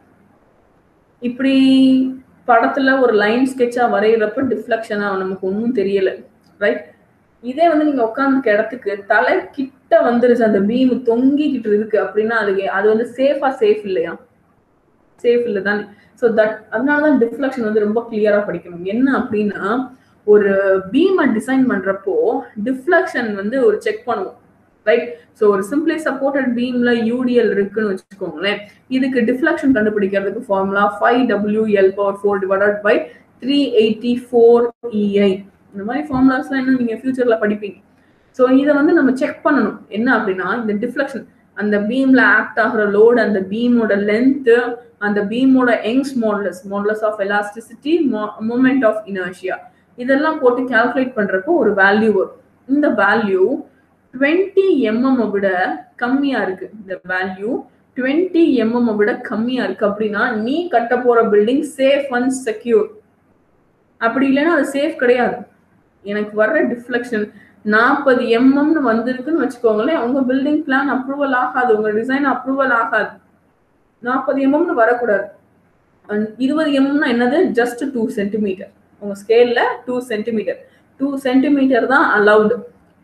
இப்படி படத்துல ஒரு லைன் ஸ்கெட்சா வரைகிறப்ப டிஃப்ளெக்ஷனா நமக்கு ஒன்றும் தெரியல ரைட் இதே வந்து நீங்க உட்காந்துருக்க இடத்துக்கு தலை கிட்ட வந்துருச்சு அந்த பீம் தொங்கிக்கிட்டு இருக்கு அப்படின்னா அது அது வந்து சேஃபா சேஃப் இல்லையா சேஃப் இல்லை தானே ஸோ தட் அதனாலதான் டிஃப்ளெக்ஷன் வந்து ரொம்ப கிளியரா படிக்கணும் என்ன அப்படின்னா ஒரு பீமை டிசைன் பண்றப்போ டிஃப்ளெக்ஷன் வந்து ஒரு செக் பண்ணுவோம் ரைட் ஸோ ஒரு சிம்பிளி சப்போர்ட்டட் பீம்ல யூடிஎல் இருக்குன்னு வச்சுக்கோங்களேன் இதுக்கு டிஃப்ளெக்ஷன் கண்டுபிடிக்கிறதுக்கு formula five W L power four divided by three eighty four EI இந்த மாதிரி ஃபார்முலாஸ்லாம் இன்னும் நீங்க ஃபியூச்சர்ல படிப்பீங்க ஸோ இதை வந்து நம்ம செக் பண்ணணும் என்ன அப்படின்னா இந்த டிஃப்ளெக்ஷன் அந்த பீம்ல ஆக்ட் ஆகிற லோடு அந்த பீமோட லென்த் அந்த பீமோட Young's modulus modulus of elasticity moment of inertia இதெல்லாம் போட்டு கால்குலேட் பண்றப்போ ஒரு வேல்யூ வரும் இந்த வேல்யூ டுவெண்ட்டி எம்எம் விட கம்மியா இருக்கு இந்த வேல்யூ டுவெண்ட்டி எம்எம் விட கம்மியா இருக்கு அப்படின்னா நீ கட்ட போற பில்டிங் சேஃப் அண்ட் செக்யூர் அப்படி இல்லைன்னா அது சேஃப் கிடையாது எனக்கு வர்ற டிஃப்ளெக்ஷன் நாற்பது எம்எம்னு வந்திருக்குன்னு வச்சுக்கோங்களேன் உங்க பில்டிங் பிளான் அப்ரூவல் ஆகாது உங்க டிசைன் அப்ரூவல் ஆகாது நாற்பது எம்எம்னு வரக்கூடாது இருபது எம்எம்னா என்னது ஜஸ்ட் டூ சென்டிமீட்டர் உங்க ஸ்கேல்ல டூ சென்டிமீட்டர் டூ சென்டிமீட்டர் தான் allowed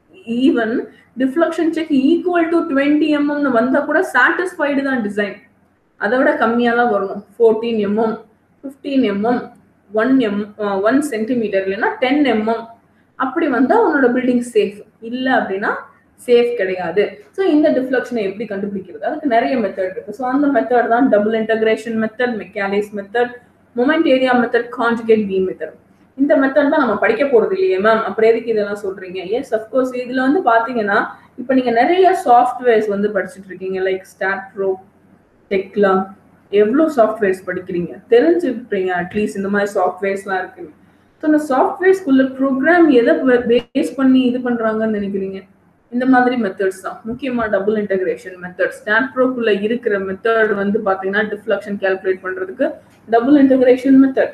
even deflection check equal to twenty எம்எம்னு வந்தால் கூட சாட்டிஸ்ஃபைடு தான் டிசைன் அதை விட கம்மியாக தான் வரணும் fourteen mm fifteen mm one M one centimetre இல்லைன்னா டென் எம்எம் அப்படி வந்தால் உன்னோட பில்டிங் சேஃப் இல்லை அப்படின்னா சேஃப் கிடையாது ஸோ இந்த டிஃப்ளக்ஷனை எப்படி கண்டுபிடிக்கிறது அதுக்கு நிறைய மெத்தட் இருக்கு ஸோ அந்த மெத்தட் தான் டபுள் இன்டகிரேஷன் மெத்தட் மெக்கானிஸ் method moment area method conjugate B method இந்த மெத்தட் தான் நம்ம படிக்க போறது இல்லையே மேம் அப்புறம் எதுக்கு இதெல்லாம் சொல்றீங்க எஸ் அஃப்கோர்ஸ் இதுல வந்து பாத்தீங்கன்னா இப்போ நீங்க நிறைய சாஃப்ட்வேர்ஸ் வந்து படிச்சுட்டு இருக்கீங்க லைக் ஸ்டாட் ப்ரோ டெக்லா எவ்வளோ சாஃப்ட்வேர்ஸ் படிக்கிறீங்க தெரிஞ்சுப்பீங்க அட்லீஸ்ட் இந்த மாதிரி சாஃப்ட்வேர்ஸ்லாம் இருக்குன்னு ஸோ இந்த சாஃப்ட்வேர்ஸ்குள்ள ப்ரோக்ராம் எதை பேஸ் பண்ணி இது பண்றாங்கன்னு நினைக்கிறீங்க இந்த மாதிரி மெத்தட்ஸ் தான் முக்கியமா டபுள் இன்டகிரேஷன் மெத்தட் ஸ்டாட் ப்ரோக்குள்ள இருக்கிற மெத்தட் வந்து பாத்தீங்கன்னா டிஃப்ளக்ஷன் கால்குலேட் பண்றதுக்கு டபுள் இன்டகிரேஷன் மெத்தட்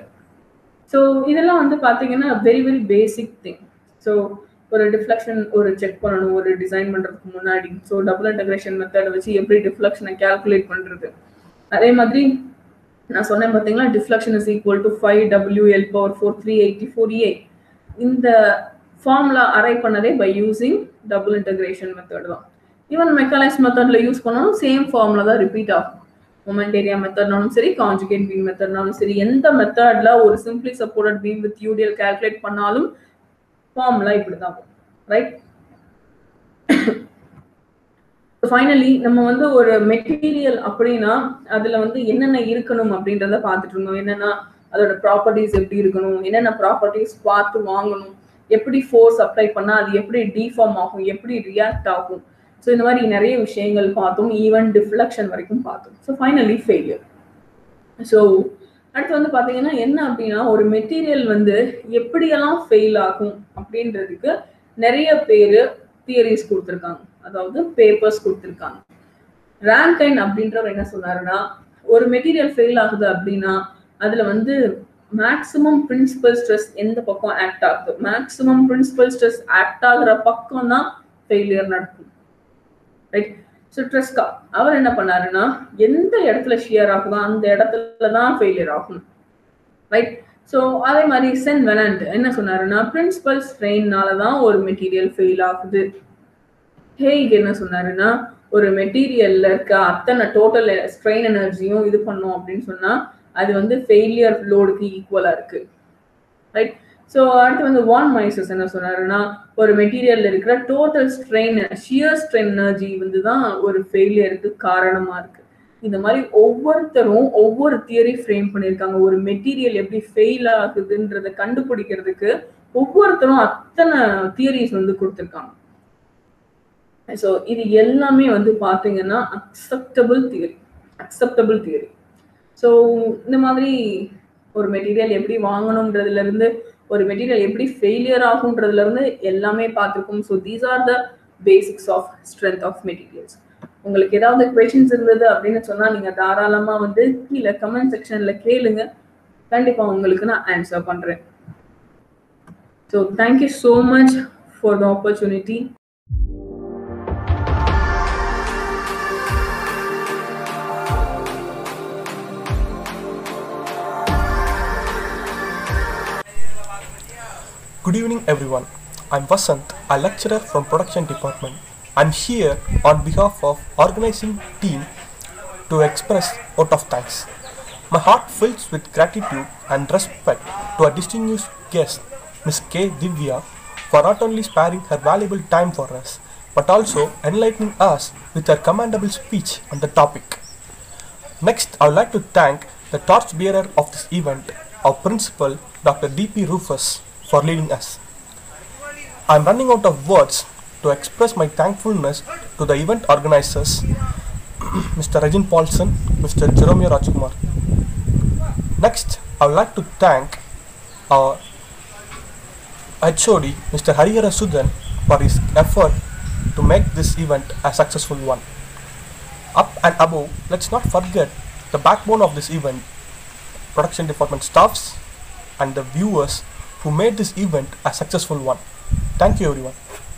ஸோ இதெல்லாம் வந்து பார்த்தீங்கன்னா very very basic thing so ஒரு டிஃப்ளெக்ஷன் ஒரு செக் பண்ணணும் ஒரு டிசைன் பண்ணுறதுக்கு முன்னாடி ஸோ டபுள் இன்டகிரேஷன் மெத்தடை வச்சு எப்படி டிஃப்ளெக்ஷனை கேல்குலேட் பண்ணுறது அதே மாதிரி நான் சொன்னேன் பார்த்தீங்களா deflection is equal to five W L power four three eighty four A இந்த ஃபார்முலா அரை பண்ணதே by using double integration method தான் ஈவன் மெக்கானைஸ் மெத்தடில் யூஸ் பண்ணாலும் சேம் ஃபார்முலா தான் ரிப்பீட் ஆகும் மொமெண்ட் ஏரியா மெத்தட்னாலும் சரி கான்ஜுகேட் பீம் மெத்தட்னாலும் சரி எந்த மெத்தட்ல ஒரு simply supported beam with UDL calculate பண்ணாலும் ஃபார்முலா இப்படி தான் ரைட் ஃபைனலி நம்ம வந்து ஒரு மெட்டீரியல் அப்படின்னா அதுல வந்து என்னென்ன இருக்கணும் அப்படின்றத பார்த்துட்டு இருந்தோம் என்னென்ன அதோட ப்ராப்பர்ட்டிஸ் எப்படி இருக்கணும் என்னென்ன ப்ராப்பர்ட்டிஸ் பார்த்து வாங்கணும் எப்படி ஃபோர்ஸ் அப்ளை பண்ணா அது எப்படி டிஃபார்ம் ஆகும் எப்படி ரியாக்ட் ஆகும் ஸோ இந்த மாதிரி நிறைய விஷயங்கள் பார்த்தோம் ஈவன் டிஃப்ளெக்ஷன் வரைக்கும் பார்த்தோம் ஸோ ஃபைனலி ஃபெயிலியர் ஸோ அடுத்து வந்து பார்த்தீங்கன்னா என்ன அப்படின்னா ஒரு மெட்டீரியல் வந்து எப்படியெல்லாம் ஃபெயில் ஆகும் அப்படின்றதுக்கு நிறைய பேர் தியரிஸ் கொடுத்துருக்காங்க அதாவது பேப்பர்ஸ் கொடுத்துருக்காங்க ரேங்கைன் அப்படின்றவர் என்ன சொன்னாருன்னா ஒரு மெட்டீரியல் ஃபெயில் ஆகுது அப்படின்னா அதுல வந்து மேக்சிமம் பிரின்சிபல் ஸ்ட்ரெஸ் எந்த பக்கம் ஆக்ட் ஆகுது மேக்சிமம் பிரின்சிபல் ஸ்ட்ரெஸ் ஆக்ட் ஆகுற பக்கம் தான் ஃபெயிலியர் நடக்கும் ரைட் ஸோ ட்ரெஸ்கா அவர் என்ன பண்ணாருன்னா எந்த இடத்துல ஷியர் ஆகுதோ அந்த இடத்துல தான் ஃபெயிலியர் ஆகும் ரைட் ஸோ அதே மாதிரி சென் வெனண்ட் என்ன சொன்னாருன்னா பிரின்சிபல் ஸ்ட்ரெயின்னால தான் ஒரு மெட்டீரியல் ஃபெயில் ஆகுது ஹேக் என்ன சொன்னாருன்னா ஒரு மெட்டீரியல்ல இருக்க அத்தனை டோட்டல் ஸ்ட்ரெயின் எனர்ஜியும் இது பண்ணோம் அப்படின்னு சொன்னா அது வந்து ஃபெயிலியர் லோடுக்கு ஈக்குவலா இருக்கு ரைட் ஸோ அடுத்து வந்து வான் மைசஸ் என்ன சொன்னாருன்னா ஒரு மெட்டீரியல்ல இருக்கிற total strain shear strain energy வந்து தான் ஒரு ஃபெயிலியருக்கு காரணமா இருக்கு இந்த மாதிரி ஒவ்வொருத்தரும் ஒவ்வொரு தியரி ஃப்ரேம் பண்ணியிருக்காங்க ஒரு மெட்டீரியல் எப்படி ஃபெயில் ஆகுதுன்றத கண்டுபிடிக்கிறதுக்கு ஒவ்வொருத்தரும் அத்தனை தியரிஸ் வந்து கொடுத்துருக்காங்க ஸோ இது எல்லாமே வந்து பார்த்தீங்கன்னா acceptable theory acceptable theory so இந்த மாதிரி ஒரு மெட்டீரியல் எப்படி வாங்கணுன்றதுல இருந்து ஒரு மெட்டீரியல் எப்படி ஃபெயிலியர் ஆகுன்றதுல இருந்து எல்லாமே பார்த்துருக்கோம் so these are the basics of strength of materials உங்களுக்கு ஏதாவது கொஷின்ஸ் இருந்தது அப்படின்னு சொன்னா நீங்க தாராளமா வந்து கீழே கமெண்ட் செக்ஷன்ல கேளுங்க கண்டிப்பா உங்களுக்கு நான் ஆன்சர் பண்றேன் so thank you so much for the opportunity Good evening, everyone. I'm Vasant, a lecturer from Production Department. I'm here on behalf of organizing team to express vote of thanks. My heart fills with gratitude and respect to our distinguished guest, Ms. K. Divya, for not only sparing her valuable time for us, but also enlightening us with her commendable speech on the topic. Next, I would like to thank the torchbearer of this event, our principal, Dr. D.P. Rufus, for leading us. I am running out of words to express my thankfulness to the event organizers, Mr. Regin Paulson, Mr. Jeromia Rajkumar. Next, I would like to thank our HOD, Mr. Harihara Sudan, for his effort to make this event a successful one. Up and above, let's not forget the backbone of this event, production department staffs and the viewers who made this event a successful one. Thank you everyone.